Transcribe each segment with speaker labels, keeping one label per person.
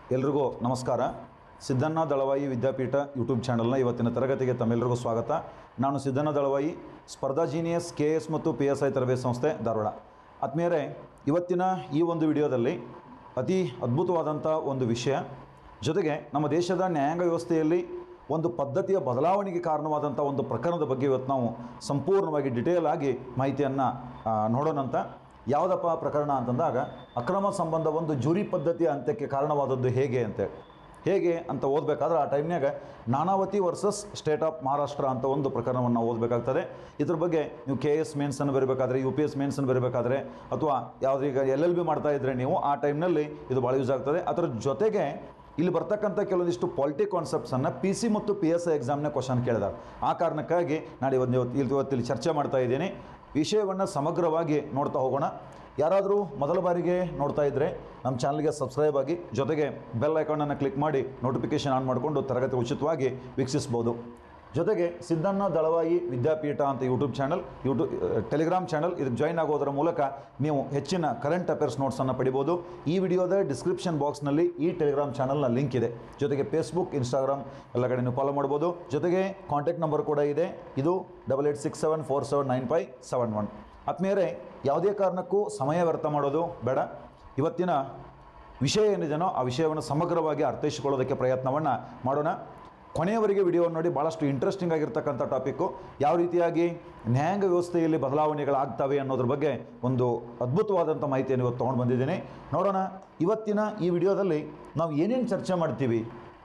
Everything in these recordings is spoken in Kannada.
Speaker 1: ಎಲ್ರಿಗೂ ನಮಸ್ಕಾರ ಸಿದ್ದಣ್ಣ ದಳವಾಯಿ ವಿದ್ಯಾಪೀಠ ಯೂಟ್ಯೂಬ್ ಚಾನಲ್ನ ಇವತ್ತಿನ ತರಗತಿಗೆ ತಮ್ಮೆಲ್ಲರಿಗೂ ಸ್ವಾಗತ ನಾನು ಸಿದ್ದಣ್ಣ ದಳವಾಯಿ ಸ್ಪರ್ಧಾ ಜೀನಿಯಸ್ ಕೆ ಎಸ್ ಮತ್ತು ಪಿ ಎಸ್ ಐ ತರಬೇತಿ ಸಂಸ್ಥೆ ಧಾರವಾಡ ಆತ್ಮೀಯರೇ ಇವತ್ತಿನ ಈ ಒಂದು ವಿಡಿಯೋದಲ್ಲಿ ಅತಿ ಅದ್ಭುತವಾದಂಥ ಒಂದು ವಿಷಯ ಜೊತೆಗೆ ನಮ್ಮ ದೇಶದ ನ್ಯಾಯಾಂಗ ವ್ಯವಸ್ಥೆಯಲ್ಲಿ ಒಂದು ಪದ್ಧತಿಯ ಬದಲಾವಣೆಗೆ ಕಾರಣವಾದಂಥ ಒಂದು ಪ್ರಕರಣದ ಬಗ್ಗೆ ಇವತ್ತು ನಾವು ಸಂಪೂರ್ಣವಾಗಿ ಡಿಟೇಲ್ ಆಗಿ ಮಾಹಿತಿಯನ್ನು ನೋಡೋಣಂತ ಯಾವುದಪ್ಪ ಪ್ರಕರಣ ಅಂತಂದಾಗ ಅಕ್ರಮ ಸಂಬಂಧ ಒಂದು ಜೂರಿ ಪದ್ಧತಿಯ ಅಂತ್ಯಕ್ಕೆ ಕಾರಣವಾದದ್ದು ಹೇಗೆ ಅಂತೇಳಿ ಹೇಗೆ ಅಂತ ಓದಬೇಕಾದ್ರೆ ಆ ಟೈಮ್ನಾಗ Nanavati versus state of Maharashtra ಅಂತ ಒಂದು ಪ್ರಕರಣವನ್ನು ಓದಬೇಕಾಗ್ತದೆ ಇದ್ರ ಬಗ್ಗೆ ನೀವು ಕೆ ಎಸ್ ಮೇನ್ಸನ್ನು ಬರೀಬೇಕಾದ್ರೆ ಯು ಪಿ ಎಸ್ ಮೇನ್ಸನ್ನು ಬರೀಬೇಕಾದ್ರೆ ಅಥವಾ ಯಾವುದೀಗ ಎಲ್ ಎಲ್ ಬಿ ಮಾಡ್ತಾ ಇದ್ದರೆ ನೀವು ಆ ಟೈಮ್ನಲ್ಲಿ ಇದು ಭಾಳ ಯೂಸ್ ಆಗ್ತದೆ ಅದರ ಜೊತೆಗೆ ಇಲ್ಲಿ ಬರ್ತಕ್ಕಂಥ ಕೆಲವೊಂದಿಷ್ಟು ಪಾಲಿಟಿ ಕಾನ್ಸೆಪ್ಟ್ಸನ್ನು ಪಿ ಸಿ ಮತ್ತು ಪಿ ಎಸ್ ಐ ಎಕ್ಸಾಮ್ನ ಕ್ವಶನ್ ಕೇಳಿದ್ದಾರೆ ಆ ಕಾರಣಕ್ಕಾಗಿ ನಾನು ಇವತ್ತು ಇವತ್ತು ಇಲ್ಲಿ ಇವತ್ತು ಇಲ್ಲಿ ಚರ್ಚೆ ಮಾಡ್ತಾ ಇದ್ದೀನಿ ವಿಷಯವನ್ನು ಸಮಗ್ರವಾಗಿ ನೋಡ್ತಾ ಹೋಗೋಣ ಯಾರಾದರೂ ಮೊದಲ ಬಾರಿಗೆ ನೋಡ್ತಾ ಇದ್ದರೆ ನಮ್ಮ ಚಾನಲ್ಗೆ ಸಬ್ಸ್ಕ್ರೈಬ್ ಆಗಿ ಜೊತೆಗೆ ಬೆಲ್ ಐಕಾನನ್ನು ಕ್ಲಿಕ್ ಮಾಡಿ ನೋಟಿಫಿಕೇಷನ್ ಆನ್ ಮಾಡಿಕೊಂಡು ತರಗತಿ ಉಚಿತವಾಗಿ ವೀಕ್ಷಿಸ್ಬೋದು ಜೊತೆಗೆ ಸಿದ್ದಣ್ಣ ದಳವಾಯಿ ವಿದ್ಯಾಪೀಠ ಅಂತ YouTube channel YouTube Telegram channel ಇದಕ್ಕೆ ಜಾಯ್ನ್ ಆಗೋದರ ಮೂಲಕ ನೀವು ಹೆಚ್ಚಿನ ಕರೆಂಟ್ ಅಫೇರ್ಸ್ ನೋಟ್ಸನ್ನು ಪಡಿಬೋದು ಈ ವಿಡಿಯೋದ ಡಿಸ್ಕ್ರಿಪ್ಷನ್ ಬಾಕ್ಸ್ನಲ್ಲಿ ಈ ಟೆಲಿಗ್ರಾಮ್ ಚಾನಲ್ನ ಲಿಂಕ್ ಇದೆ ಜೊತೆಗೆ ಫೇಸ್ಬುಕ್ ಇನ್ಸ್ಟಾಗ್ರಾಮ್ ಎಲ್ಲ ಕಡೆ ನೀವು ಫಾಲೋ ಮಾಡ್ಬೋದು ಜೊತೆಗೆ ಕಾಂಟ್ಯಾಕ್ಟ್ ನಂಬರ್ ಕೂಡ ಇದೆ ಇದು double eight six seven four seven nine five seven one ಆತ್ಮೀಯರೇ ಯಾವುದೇ ಕಾರಣಕ್ಕೂ ಸಮಯ ವ್ಯರ್ಥ ಮಾಡೋದು ಬೇಡ ಇವತ್ತಿನ ವಿಷಯ ಏನಿದೆಯೋ ಆ ವಿಷಯವನ್ನು ಸಮಗ್ರವಾಗಿ ಅರ್ಥೈಸಿಕೊಳ್ಳೋದಕ್ಕೆ ಪ್ರಯತ್ನವನ್ನು ಮಾಡೋಣ ಕೊನೆಯವರೆಗೆ ವಿಡಿಯೋವನ್ನು ನೋಡಿ ಭಾಳಷ್ಟು ಇಂಟ್ರೆಸ್ಟಿಂಗ್ ಆಗಿರ್ತಕ್ಕಂಥ ಟಾಪಿಕ್ಕು ಯಾವ ರೀತಿಯಾಗಿ ನ್ಯಾಯಾಂಗ ವ್ಯವಸ್ಥೆಯಲ್ಲಿ ಬದಲಾವಣೆಗಳಾಗ್ತವೆ ಅನ್ನೋದ್ರ ಬಗ್ಗೆ ಒಂದು ಅದ್ಭುತವಾದಂಥ ಮಾಹಿತಿಯನ್ನು ಇವತ್ತು ತೊಗೊಂಡು ಬಂದಿದ್ದೀನಿ ನೋಡೋಣ ಇವತ್ತಿನ ಈ ವಿಡಿಯೋದಲ್ಲಿ ನಾವು ಏನೇನು ಚರ್ಚೆ ಮಾಡ್ತೀವಿ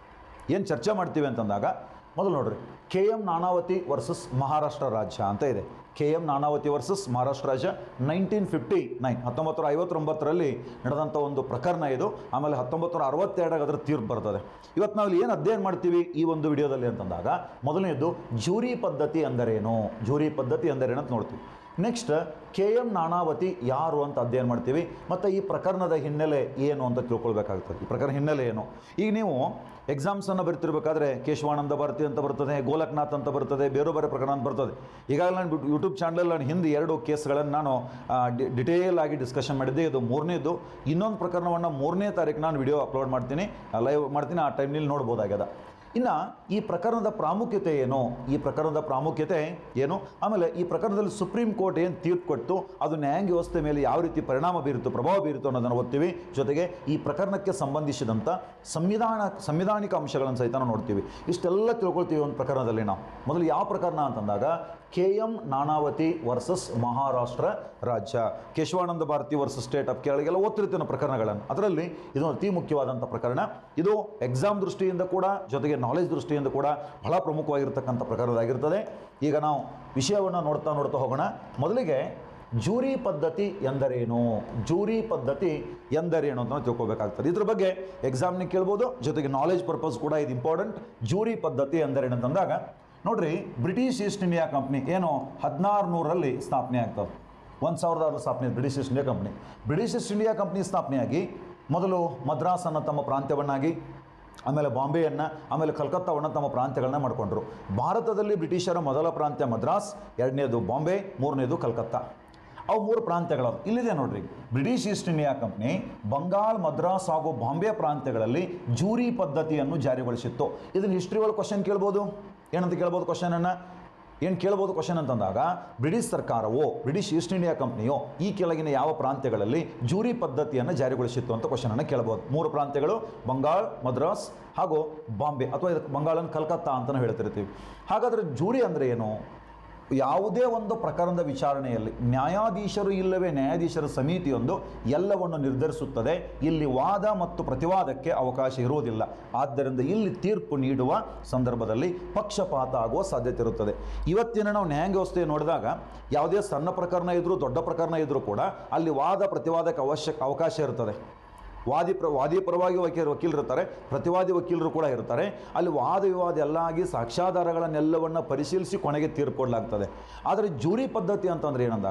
Speaker 1: ಏನು ಚರ್ಚೆ ಮಾಡ್ತೀವಿ ಅಂತಂದಾಗ ಮೊದಲು ನೋಡ್ರಿ K M Nanavati versus Maharashtra ರಾಜ್ಯ ಅಂತ ಇದೆ K M Nanavati versus Maharashtra ರಾಜ್ಯ ನೈನ್ಟೀನ್ ಫಿಫ್ಟಿ ನೈನ್ ಹತ್ತೊಂಬತ್ತು ನೂರ ಐವತ್ತೊಂಬತ್ತರಲ್ಲಿ ನಡೆದಂಥ ಒಂದು ಪ್ರಕರಣ ಇದು ಆಮೇಲೆ ಹತ್ತೊಂಬತ್ತು ನೂರ ಅರವತ್ತೆರಡಾಗ ಅದರ ತೀರ್ಪು ಬರ್ತದೆ ಇವತ್ತು ನಾವು ಇಲ್ಲಿ ಏನು ಅಧ್ಯಯನ ಮಾಡ್ತೀವಿ ಈ ಒಂದು ವಿಡಿಯೋದಲ್ಲಿ ಅಂತಂದಾಗ ಮೊದಲನೇದು ಜೂರಿ ಪದ್ಧತಿ ಅಂದರೇನು ಜೂರಿ ಪದ್ಧತಿ ಅಂದರೇನು ಅಂತ ನೋಡ್ತೀವಿ ನೆಕ್ಸ್ಟ್ ಕೆ ಎಮ್ ನಾನಾವತಿ ಯಾರು ಅಂತ ಅಧ್ಯಯನ ಮಾಡ್ತೀವಿ ಮತ್ತು ಈ ಪ್ರಕರಣದ ಹಿನ್ನೆಲೆ ಏನು ಅಂತ ತಿಳ್ಕೊಳ್ಬೇಕಾಗ್ತದೆ ಈ ಪ್ರಕರಣ ಹಿನ್ನೆಲೆ ಏನು ಈಗ ನೀವು ಎಕ್ಸಾಮ್ಸನ್ನು ಬರಿತಿರ್ಬೇಕಾದ್ರೆ ಕೇಶವಾನಂದ ಭಾರತಿ ಅಂತ ಬರ್ತದೆ ಗೋಲಕ್ನಾಥ್ ಅಂತ ಬರ್ತದೆ ಬೇರೆ ಬೇರೆ ಪ್ರಕರಣ ಅಂತ ಬರ್ತದೆ ಈಗಾಗಲೇ ನಾನು ಯೂಟ್ಯೂಬ್ ಚಾನಲಲ್ಲಿ ನಾನು ಹಿಂದೆ ಎರಡು ಕೇಸ್ಗಳನ್ನು ನಾನು ಡಿಟೇಲ್ ಆಗಿ ಡಿಸ್ಕಷನ್ ಮಾಡಿದ್ದೆ ಇದು ಮೂರನೇದು ಇನ್ನೊಂದು ಪ್ರಕರಣವನ್ನು ಮೂರನೇ ತಾರೀಕು ನಾನು ವಿಡಿಯೋ ಅಪ್ಲೋಡ್ ಮಾಡ್ತೀನಿ ಲೈವ್ ಮಾಡ್ತೀನಿ ಆ ಟೈಮ್ನಲ್ಲಿ ನೋಡ್ಬೋದಾಗ್ಯದ ಇನ್ನು ಈ ಪ್ರಕರಣದ ಪ್ರಾಮುಖ್ಯತೆ ಏನು ಈ ಪ್ರಕರಣದ ಪ್ರಾಮುಖ್ಯತೆ ಏನು ಆಮೇಲೆ ಈ ಪ್ರಕರಣದಲ್ಲಿ ಸುಪ್ರೀಂ ಕೋರ್ಟ್ ಏನು ತೀರ್ಪು ಕೊಟ್ಟು ಅದು ನ್ಯಾಯಾಂಗ ವ್ಯವಸ್ಥೆ ಮೇಲೆ ಯಾವ ರೀತಿ ಪರಿಣಾಮ ಬೀರುತ್ತೋ ಪ್ರಭಾವ ಬೀರುತ್ತೋ ಅನ್ನೋದನ್ನು ಓದ್ತೀವಿ ಜೊತೆಗೆ ಈ ಪ್ರಕರಣಕ್ಕೆ ಸಂಬಂಧಿಸಿದಂಥ ಸಂವಿಧಾನ ಸಂವಿಧಾನಿಕ ಅಂಶಗಳನ್ನು ಸಹಿತ ನಾವು ನೋಡ್ತೀವಿ ಇಷ್ಟೆಲ್ಲ ತಿಳ್ಕೊಳ್ತೀವಿ ಒಂದು ಪ್ರಕರಣದಲ್ಲಿ ನಾವು ಮೊದಲು ಯಾವ ಪ್ರಕರಣ ಅಂತಂದಾಗ K M Nanavati versus Maharashtra ರಾಜ್ಯ Keshavananda Bharati versus state of ಕೇರಳಿಗೆಲ್ಲ ಓದ್ತಿರ್ತೀವಿ ಪ್ರಕರಣಗಳನ್ನು ಅದರಲ್ಲಿ ಇದು ಅತಿ ಮುಖ್ಯವಾದಂಥ ಪ್ರಕರಣ ಇದು ಎಕ್ಸಾಮ್ ದೃಷ್ಟಿಯಿಂದ ಕೂಡ ಜೊತೆಗೆ ನಾಲೆಜ್ ದೃಷ್ಟಿಯಿಂದ ಕೂಡ ಬಹಳ ಪ್ರಮುಖವಾಗಿರ್ತಕ್ಕಂಥ ಪ್ರಕರಣದಾಗಿರ್ತದೆ ಈಗ ನಾವು ವಿಷಯವನ್ನು ನೋಡ್ತಾ ನೋಡ್ತಾ ಹೋಗೋಣ ಮೊದಲಿಗೆ ಜೂರಿ ಪದ್ಧತಿ ಎಂದರೇನು ಜೂರಿ ಪದ್ಧತಿ ಎಂದರೇನು ಅಂತ ನಾವು ತಿಳ್ಕೊಬೇಕಾಗ್ತದೆ ಇದ್ರ ಬಗ್ಗೆ ಎಕ್ಸಾಮ್ನ ಕೇಳ್ಬೋದು ಜೊತೆಗೆ ನಾಲೆಜ್ ಪರ್ಪಸ್ ಕೂಡ ಇದು ಇಂಪಾರ್ಟೆಂಟ್ ಜೂರಿ ಪದ್ಧತಿ ಎಂದರೇನು ಅಂತಂದಾಗ ನೋಡ್ರಿ ಬ್ರಿಟಿಷ್ ಈಸ್ಟ್ ಇಂಡಿಯಾ ಕಂಪ್ನಿ ಏನು ಹದಿನಾರು ನೂರಲ್ಲಿ ಸ್ಥಾಪನೆ ಆಗ್ತದೆ ಒಂದು ಸಾವಿರದ ಆರು ಸ್ಥಾಪನೆ British East India company British East India company ಸ್ಥಾಪನೆಯಾಗಿ ಮೊದಲು ಮದ್ರಾಸನ್ನು ತಮ್ಮ ಪ್ರಾಂತ್ಯವನ್ನಾಗಿ ಆಮೇಲೆ ಬಾಂಬೆಯನ್ನು ಆಮೇಲೆ ಕಲ್ಕತ್ತಾವನ್ನು ತಮ್ಮ ಪ್ರಾಂತ್ಯಗಳನ್ನ ಮಾಡಿಕೊಂಡ್ರು ಭಾರತದಲ್ಲಿ ಬ್ರಿಟಿಷರ ಮೊದಲ ಪ್ರಾಂತ್ಯ ಮದ್ರಾಸ್ ಎರಡನೇದು ಬಾಂಬೆ ಮೂರನೇದು ಕಲ್ಕತ್ತಾ ಅವು ಮೂರು ಪ್ರಾಂತ್ಯಗಳು ಇಲ್ಲಿದೆ ನೋಡ್ರಿ British East India company Bengal Madras ಹಾಗೂ ಬಾಂಬೆ ಪ್ರಾಂತ್ಯಗಳಲ್ಲಿ ಜೂರಿ ಪದ್ಧತಿಯನ್ನು ಜಾರಿಗೊಳಿಸಿತ್ತು ಇದನ್ನು ಹಿಸ್ಟ್ರಿ ಒಳಗೆ ಕ್ವಶನ್ ಕೇಳ್ಬೋದು ಏನಂತ ಕೇಳ್ಬೋದು ಕ್ವಶನನ್ನು ಏನು ಕೇಳ್ಬೋದು ಕ್ವಶನ್ ಅಂತಂದಾಗ ಬ್ರಿಟಿಷ್ ಸರ್ಕಾರವೋ ಬ್ರಿಟಿಷ್ ಈಸ್ಟ್ ಇಂಡಿಯಾ ಕಂಪ್ನಿಯೋ ಈ ಕೆಳಗಿನ ಯಾವ ಪ್ರಾಂತ್ಯಗಳಲ್ಲಿ ಜೂರಿ ಪದ್ಧತಿಯನ್ನು ಜಾರಿಗೊಳಿಸಿತ್ತು ಅಂತ ಕ್ವಶನನ್ನು ಕೇಳ್ಬೋದು ಮೂರು ಪ್ರಾಂತ್ಯಗಳು ಬಂಗಾಳ್ ಮದ್ರಾಸ್ ಹಾಗೂ ಬಾಂಬೆ ಅಥವಾ ಇದಕ್ಕೆ ಬಂಗಾಳನ್ನು ಕಲ್ಕತ್ತಾ ಅಂತ ನಾವು ಹೇಳ್ತಿರ್ತೀವಿ ಹಾಗಾದರೆ ಜೂರಿ ಅಂದರೆ ಏನು ಯಾವುದೇ ಒಂದು ಪ್ರಕರಣದ ವಿಚಾರಣೆಯಲ್ಲಿ ನ್ಯಾಯಾಧೀಶರು ಇಲ್ಲವೇ ನ್ಯಾಯಾಧೀಶರ ಸಮಿತಿಯೊಂದು ಎಲ್ಲವನ್ನು ನಿರ್ಧರಿಸುತ್ತದೆ ಇಲ್ಲಿ ವಾದ ಮತ್ತು ಪ್ರತಿವಾದಕ್ಕೆ ಅವಕಾಶ ಇರುವುದಿಲ್ಲ ಆದ್ದರಿಂದ ಇಲ್ಲಿ ತೀರ್ಪು ನೀಡುವ ಸಂದರ್ಭದಲ್ಲಿ ಪಕ್ಷಪಾತ ಆಗುವ ಸಾಧ್ಯತೆ ಇರುತ್ತದೆ ಇವತ್ತಿನ ನಾವು ನ್ಯಾಯಾಂಗ ವ್ಯವಸ್ಥೆ ನೋಡಿದಾಗ ಯಾವುದೇ ಸಣ್ಣ ಪ್ರಕರಣ ಇದ್ದರೂ ದೊಡ್ಡ ಪ್ರಕರಣ ಇದ್ದರೂ ಕೂಡ ಅಲ್ಲಿ ವಾದ ಪ್ರತಿವಾದಕ್ಕೆ ಅವಶ್ಯಕ ಅವಕಾಶ ಇರ್ತದೆ ವಾದಿ ಪ್ರ ವಾದಿ ಪರವಾಗಿ ವಕೀಲ ವಕೀಲರು ಇರ್ತಾರೆ ಪ್ರತಿವಾದಿ ವಕೀಲರು ಕೂಡ ಇರ್ತಾರೆ ಅಲ್ಲಿ ವಾದ ವಿವಾದ ಎಲ್ಲ ಆಗಿ ಸಾಕ್ಷ್ಯಾಧಾರಗಳನ್ನೆಲ್ಲವನ್ನು ಪರಿಶೀಲಿಸಿ ಕೊನೆಗೆ ತೀರ್ಪು ಕೊಡಲಾಗ್ತದೆ ಆದರೆ ಜೂರಿ ಪದ್ಧತಿ ಅಂತಂದ್ರೆ ಏನಂದಾಗ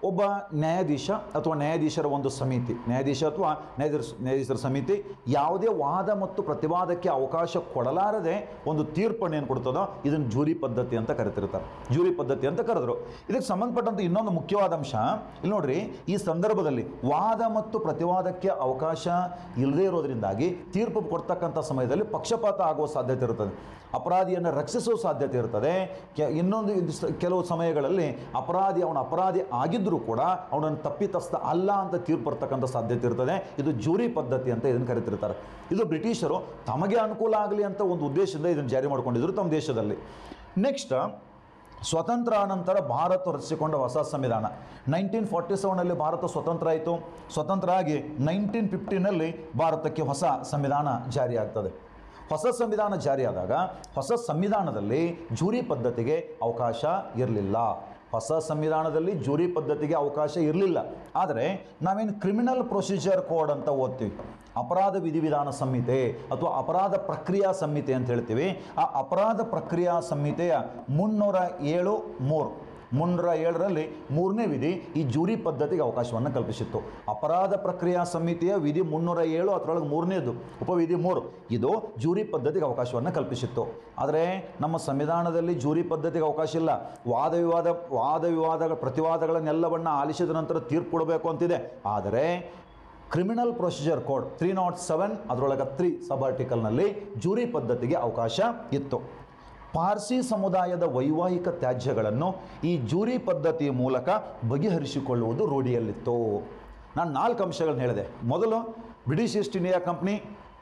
Speaker 1: ಒಬ್ಬ ನ್ಯಾಯಾಧೀಶ ಅಥವಾ ನ್ಯಾಯಾಧೀಶರ ಒಂದು ಸಮಿತಿ ನ್ಯಾಯಾಧೀಶ ಅಥವಾ ನ್ಯಾಯಾಧೀಶ ನ್ಯಾಯಾಧೀಶರ ಸಮಿತಿ ಯಾವುದೇ ವಾದ ಮತ್ತು ಪ್ರತಿವಾದಕ್ಕೆ ಅವಕಾಶ ಕೊಡಲಾರದೆ ಒಂದು ತೀರ್ಪನ್ನು ಏನು ಕೊಡ್ತದೋ ಇದನ್ನು ಜೂರಿ ಪದ್ಧತಿ ಅಂತ ಕರಿತಿರ್ತಾರೆ ಜೂರಿ ಪದ್ಧತಿ ಅಂತ ಕರೆದ್ರು ಇದಕ್ಕೆ ಸಂಬಂಧಪಟ್ಟಂತೆ ಇನ್ನೊಂದು ಮುಖ್ಯವಾದ ಅಂಶ ಇಲ್ಲಿ ನೋಡ್ರಿ ಈ ಸಂದರ್ಭದಲ್ಲಿ ವಾದ ಮತ್ತು ಪ್ರತಿವಾದಕ್ಕೆ ಅವಕಾಶ ಇಲ್ಲದೇ ಇರೋದ್ರಿಂದಾಗಿ ತೀರ್ಪು ಕೊಡ್ತಕ್ಕಂಥ ಸಮಯದಲ್ಲಿ ಪಕ್ಷಪಾತ ಆಗುವ ಸಾಧ್ಯತೆ ಇರುತ್ತದೆ ಅಪರಾಧಿಯನ್ನು ರಕ್ಷಿಸುವ ಸಾಧ್ಯತೆ ಇರ್ತದೆ ಕೆ ಇನ್ನೊಂದು ಇದಿಷ್ಟು- ಕೆಲವು ಸಮಯಗಳಲ್ಲಿ ಅಪರಾಧಿ ಅವನ ಅಪರಾಧಿ ಆಗಿದ್ದರೂ ಕೂಡ ಅವನನ್ನು ತಪ್ಪಿತಸ್ಥ ಅಲ್ಲ ಅಂತ ತೀರ್ಪು ಬರ್ತಕ್ಕಂಥ ಸಾಧ್ಯತೆ ಇರ್ತದೆ ಇದು ಜೂರಿ ಪದ್ಧತಿ ಅಂತ ಇದನ್ನು ಕರಿತಿರ್ತಾರೆ ಇದು ಬ್ರಿಟಿಷರು ತಮಗೆ ಅನುಕೂಲ ಆಗಲಿ ಅಂತ ಒಂದು ಉದ್ದೇಶದಿಂದ ಇದನ್ನು ಜಾರಿ ಮಾಡಿಕೊಂಡಿದ್ರು ತಮ್ಮ ದೇಶದಲ್ಲಿ ನೆಕ್ಸ್ಟ್ ಸ್ವತಂತ್ರ ನಂತರ ಭಾರತ ರಚಿಸಿಕೊಂಡ ಹೊಸ ಸಂವಿಧಾನ ನೈನ್ಟೀನ್ ಫಾರ್ಟಿ ಸೆವೆನಲ್ಲಿ ಭಾರತ ಸ್ವತಂತ್ರ ಆಯಿತು ಸ್ವತಂತ್ರ ಆಗಿ ನೈನ್ಟೀನ್ ಫಿಫ್ಟಿನಲ್ಲಿ ಭಾರತಕ್ಕೆ ಹೊಸ ಸಂವಿಧಾನ ಜಾರಿಯಾಗ್ತದೆ ಹೊಸ ಸಂವಿಧಾನ ಜಾರಿಯಾದಾಗ ಹೊಸ ಸಂವಿಧಾನದಲ್ಲಿ ಜೂರಿ ಪದ್ಧತಿಗೆ ಅವಕಾಶ ಇರಲಿಲ್ಲ ಹೊಸ ಸಂವಿಧಾನದಲ್ಲಿ ಜೂರಿ ಪದ್ಧತಿಗೆ ಅವಕಾಶ ಇರಲಿಲ್ಲ ಆದರೆ ನಾವೇನು ಕ್ರಿಮಿನಲ್ ಪ್ರೊಸೀಜರ್ ಕೋಡ್ ಅಂತ ಓದ್ತೀವಿ ಅಪರಾಧ ವಿಧಿವಿಧಾನ ಸಂಹಿತೆ ಅಥವಾ ಅಪರಾಧ ಪ್ರಕ್ರಿಯಾ ಸಂಹಿತೆ ಅಂತ ಹೇಳ್ತೀವಿ ಆ ಅಪರಾಧ ಪ್ರಕ್ರಿಯಾ ಸಂಹಿತೆಯ ಮುನ್ನೂರ ಏಳು ಮೂರು ಮುನ್ನೂರ ಏಳರಲ್ಲಿ ಮೂರನೇ ವಿಧಿ ಈ ಜೂರಿ ಪದ್ಧತಿಗೆ ಅವಕಾಶವನ್ನು ಕಲ್ಪಿಸಿತ್ತು ಅಪರಾಧ ಪ್ರಕ್ರಿಯಾ ಸಮಿತಿಯ ವಿಧಿ ಮುನ್ನೂರ ಏಳು ಅದರೊಳಗೆ ಮೂರನೇದು ಉಪವಿಧಿ ಮೂರು ಇದು ಜೂರಿ ಪದ್ಧತಿಗೆ ಅವಕಾಶವನ್ನು ಕಲ್ಪಿಸಿತ್ತು ಆದರೆ ನಮ್ಮ ಸಂವಿಧಾನದಲ್ಲಿ ಜೂರಿ ಪದ್ಧತಿಗೆ ಅವಕಾಶ ಇಲ್ಲ ವಾದ ವಿವಾದ ವಾದ ವಿವಾದಗಳ ಪ್ರತಿವಾದಗಳನ್ನೆಲ್ಲವನ್ನ ಆಲಿಸಿದ ನಂತರ ತೀರ್ಪು ಕೊಡಬೇಕು ಅಂತಿದೆ ಆದರೆ criminal procedure code three not seven ಅದರೊಳಗೆ ತ್ರೀ ಸಬ್ ಆರ್ಟಿಕಲ್ನಲ್ಲಿ ಜೂರಿ ಪದ್ಧತಿಗೆ ಅವಕಾಶ ಇತ್ತು ಪಾರ್ಸಿ ಸಮುದಾಯದ ವೈವಾಹಿಕ ತ್ಯಾಜ್ಯಗಳನ್ನು ಈ ಜೂರಿ ಪದ್ಧತಿಯ ಮೂಲಕ ಬಗೆಹರಿಸಿಕೊಳ್ಳುವುದು ರೂಢಿಯಲ್ಲಿತ್ತು ನಾನು ನಾಲ್ಕು ಅಂಶಗಳನ್ನ ಹೇಳಿದೆ ಮೊದಲು British East India company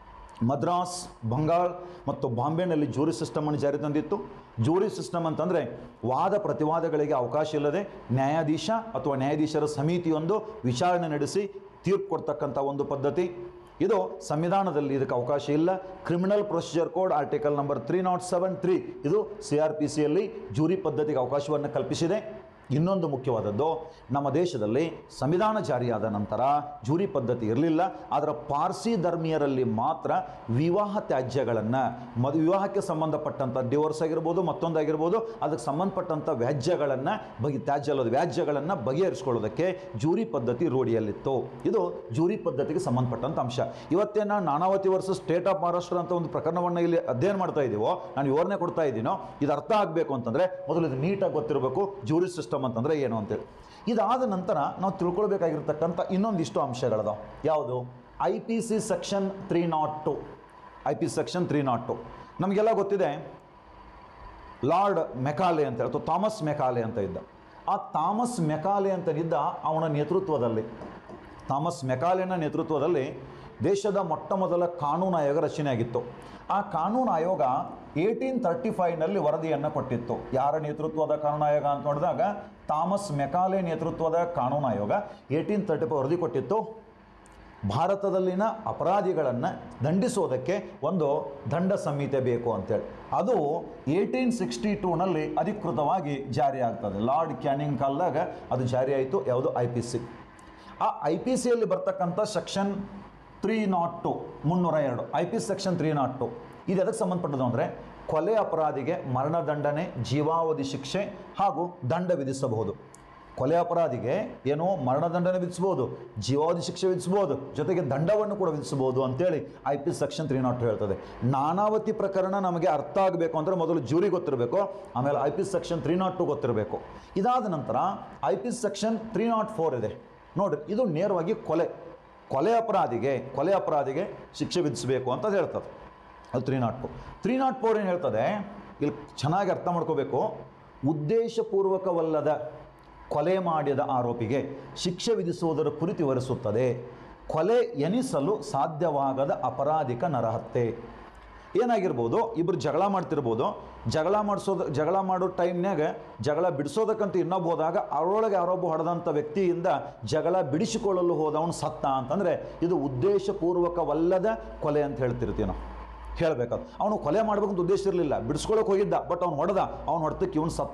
Speaker 1: Madras Bengal ಮತ್ತು ಬಾಂಬೆನಲ್ಲಿ ಜೂರಿ ಸಿಸ್ಟಮನ್ನು ಜಾರಿ ತಂದಿತ್ತು ಜೂರಿ ಸಿಸ್ಟಮ್ ಅಂತಂದರೆ ವಾದ ಪ್ರತಿವಾದಗಳಿಗೆ ಅವಕಾಶ ಇಲ್ಲದೆ ನ್ಯಾಯಾಧೀಶ ಅಥವಾ ನ್ಯಾಯಾಧೀಶರ ಸಮಿತಿಯೊಂದು ವಿಚಾರಣೆ ನಡೆಸಿ ತೀರ್ಪು ಕೊಡ್ತಕ್ಕಂಥ ಒಂದು ಪದ್ಧತಿ ಇದು ಸಂವಿಧಾನದಲ್ಲಿ ಇದಕ್ಕೆ ಅವಕಾಶ ಇಲ್ಲ criminal procedure code article number three not seven three ಇದು ಸಿ ಆರ್ ಪಿ ಸಿಯಲ್ಲಿ ಜೂರಿ ಪದ್ಧತಿಗೆ ಅವಕಾಶವನ್ನು ಕಲ್ಪಿಸಿದೆ ಇನ್ನೊಂದು ಮುಖ್ಯವಾದದ್ದು ನಮ್ಮ ದೇಶದಲ್ಲಿ ಸಂವಿಧಾನ ಜಾರಿಯಾದ ನಂತರ ಜೂರಿ ಪದ್ಧತಿ ಇರಲಿಲ್ಲ ಆದರೆ ಪಾರ್ಸಿ ಧರ್ಮೀಯರಲ್ಲಿ ಮಾತ್ರ ವಿವಾಹ ತ್ಯಾಜ್ಯಗಳನ್ನು ಮದು ವಿವಾಹಕ್ಕೆ ಸಂಬಂಧಪಟ್ಟಂಥ ಡಿವೋರ್ಸ್ ಆಗಿರ್ಬೋದು ಮತ್ತೊಂದಾಗಿರ್ಬೋದು ಅದಕ್ಕೆ ಸಂಬಂಧಪಟ್ಟಂಥ ವ್ಯಾಜ್ಯಗಳನ್ನು ಬಗೆ ತ್ಯಾಜ್ಯ ಅಲ್ಲದ ವ್ಯಾಜ್ಯಗಳನ್ನು ಬಗೆಹರಿಸ್ಕೊಳ್ಳೋದಕ್ಕೆ ಜೂರಿ ಪದ್ಧತಿ ರೂಢಿಯಲ್ಲಿತ್ತು ಇದು ಜೂರಿ ಪದ್ಧತಿಗೆ ಸಂಬಂಧಪಟ್ಟಂಥ ಅಂಶ ಇವತ್ತೇನು ನಾನು Nanavati versus state of Maharashtra ಅಂತ ಒಂದು ಪ್ರಕರಣವನ್ನು ಇಲ್ಲಿ ಅಧ್ಯಯನ ಮಾಡ್ತಾ ಇದ್ದೀವೋ ನಾನು ವಿವರಣೆ ಕೊಡ್ತಾ ಇದ್ದೀನೋ ಇದು ಅರ್ಥ ಆಗಬೇಕು ಅಂತಂದರೆ ಮೊದಲು ಇದು ನೀಟಾಗಿ ಗೊತ್ತಿರಬೇಕು ಜೂರಿ ಸಿಸ್ಟಮ್ ಅಂತಂದರೆ ಏನು ಅಂತೇಳಿ ಇದಾದ ನಂತರ ನಾವು ತಿಳ್ಕೊಳ್ಬೇಕಾಗಿರ್ತಕ್ಕಂಥ ಇನ್ನೊಂದಿಷ್ಟು ಅಂಶಗಳದ ಯಾವುದು I P C section three not two I P section three not two ನಮಗೆಲ್ಲ ಗೊತ್ತಿದೆ ಲಾರ್ಡ್ ಮೆಕಾಲೆ ಅಂತ ಹೇಳಿ ಅಥವಾ ಥಾಮಸ್ ಮೆಕಾಲೆ ಅಂತ ಇದ್ದ ಆ ಥಾಮಸ್ ಮೆಕಾಲೆ ಅಂತ ಇದ್ದ ಅವನ ನೇತೃತ್ವದಲ್ಲಿ ಥಾಮಸ್ ಮೆಕಾಲೆನ ನೇತೃತ್ವದಲ್ಲಿ ದೇಶದ ಮೊಟ್ಟ ಮೊದಲ ಕಾನೂನು ಆಯೋಗ ರಚನೆ ಆಗಿತ್ತು ಆ ಕಾನೂನು ಆಯೋಗ ಏಯ್ಟೀನ್ ತರ್ಟಿ ಫೈವ್ನಲ್ಲಿ ವರದಿಯನ್ನು ಕೊಟ್ಟಿತ್ತು ಯಾರ ನೇತೃತ್ವದ ಕಾನೂನು ಆಯೋಗ ಅಂತ ನೋಡಿದಾಗ ಥಾಮಸ್ ಮೆಕಾಲೆ ನೇತೃತ್ವದ ಕಾನೂನು ಆಯೋಗ ಏಯ್ಟೀನ್ ತರ್ಟಿ ಫೈವ್ ವರದಿ ಕೊಟ್ಟಿತ್ತು ಭಾರತದಲ್ಲಿನ ಅಪರಾಧಿಗಳನ್ನು ದಂಡಿಸೋದಕ್ಕೆ ಒಂದು ದಂಡ ಸಂಹಿತೆ ಬೇಕು ಅಂತೇಳಿ ಅದು ಏಯ್ಟೀನ್ ಸಿಕ್ಸ್ಟಿ ಟೂನಲ್ಲಿ ಅಧಿಕೃತವಾಗಿ ಜಾರಿ ಆಗ್ತದೆ ಲಾರ್ಡ್ ಕ್ಯಾನಿಂಗ್ ಕಾಲದಾಗ ಅದು ಜಾರಿ ಆಯಿತು ಯಾವುದು ಐ ಪಿ ಸಿ ಆ ಐ ಪಿ ಸಿಯಲ್ಲಿ ಬರ್ತಕ್ಕಂಥ ಸೆಕ್ಷನ್ ತ್ರೀ ನಾಟ್ ಟು ಮುನ್ನೂರ ಎರಡು I P section three not two ಇದು ಎದಕ್ಕೆ ಸಂಬಂಧಪಟ್ಟದ್ದು ಅಂದರೆ ಕೊಲೆ ಅಪರಾಧಿಗೆ ಮರಣದಂಡನೆ ಜೀವಾವಧಿ ಶಿಕ್ಷೆ ಹಾಗೂ ದಂಡ ವಿಧಿಸಬಹುದು ಕೊಲೆ ಅಪರಾಧಿಗೆ ಏನು ಮರಣದಂಡನೆ ವಿಧಿಸ್ಬೋದು ಜೀವಾವಧಿ ಶಿಕ್ಷೆ ವಿಧಿಸ್ಬೋದು ಜೊತೆಗೆ ದಂಡವನ್ನು ಕೂಡ ವಿಧಿಸಬಹುದು ಅಂತೇಳಿ I P section three not ಹೇಳ್ತದೆ ನಾನಾವತಿ ಪ್ರಕರಣ ನಮಗೆ ಅರ್ಥ ಆಗಬೇಕು ಅಂದರೆ ಮೊದಲು ಜೂರಿ ಗೊತ್ತಿರಬೇಕು ಆಮೇಲೆ I P section three not two ಗೊತ್ತಿರಬೇಕು ಇದಾದ ನಂತರ I P section three not four ಇದೆ ನೋಡಿರಿ ಇದು ನೇರವಾಗಿ ಕೊಲೆ ಕೊಲೆ ಅಪರಾಧಿಗೆ ಕೊಲೆ ಅಪರಾಧಿಗೆ ಶಿಕ್ಷೆ ವಿಧಿಸಬೇಕು ಅಂತ ಹೇಳ್ತದೆ ಅದು three not four three not four ಏನು ಹೇಳ್ತದೆ ಇಲ್ಲಿ ಚೆನ್ನಾಗಿ ಅರ್ಥ ಮಾಡ್ಕೋಬೇಕು ಉದ್ದೇಶಪೂರ್ವಕವಲ್ಲದ ಕೊಲೆ ಮಾಡಿದ ಆರೋಪಿಗೆ ಶಿಕ್ಷೆ ವಿಧಿಸುವುದರ ಕುರಿತು ವಿವರಿಸುತ್ತದೆ ಕೊಲೆ ಎನಿಸಲು ಸಾಧ್ಯವಾಗದ ಅಪರಾಧಿಕ ನರಹತ್ಯೆ ಏನಾಗಿರ್ಬೋದು ಇಬ್ಬರು ಜಗಳ ಮಾಡ್ತಿರ್ಬೋದು ಜಗಳ ಮಾಡಿಸೋದು ಜಗಳ ಮಾಡೋ ಟೈಮ್ನಾಗ ಜಗಳ ಬಿಡಿಸೋದಕ್ಕಂತ ಇನ್ನೊಬ್ಬ ಹೋದಾಗ ಅವರೊಳಗೆ ಯಾರೊಬ್ಬ ಹೊಡೆದಂಥ ವ್ಯಕ್ತಿಯಿಂದ ಜಗಳ ಬಿಡಿಸಿಕೊಳ್ಳಲು ಹೋದವನು ಸತ್ತ ಅಂತಂದರೆ ಇದು ಉದ್ದೇಶಪೂರ್ವಕವಲ್ಲದ ಕೊಲೆ ಅಂತ ಹೇಳ್ತಿರ್ತೀವಿ ನಾವು ಹೇಳಬೇಕಾದ ಅವನು ಕೊಲೆ ಮಾಡ್ಬೇಕಂತ ಉದ್ದೇಶ ಇರಲಿಲ್ಲ ಬಿಡಿಸ್ಕೊಳಕ್ಕೆ ಹೋಗಿದ್ದ ಬಟ್ ಅವ್ನು ಹೊಡೆದ ಅವ್ನು ಹೊಡೆತಕ್ಕೆ ಇವನು ಸತ್ತ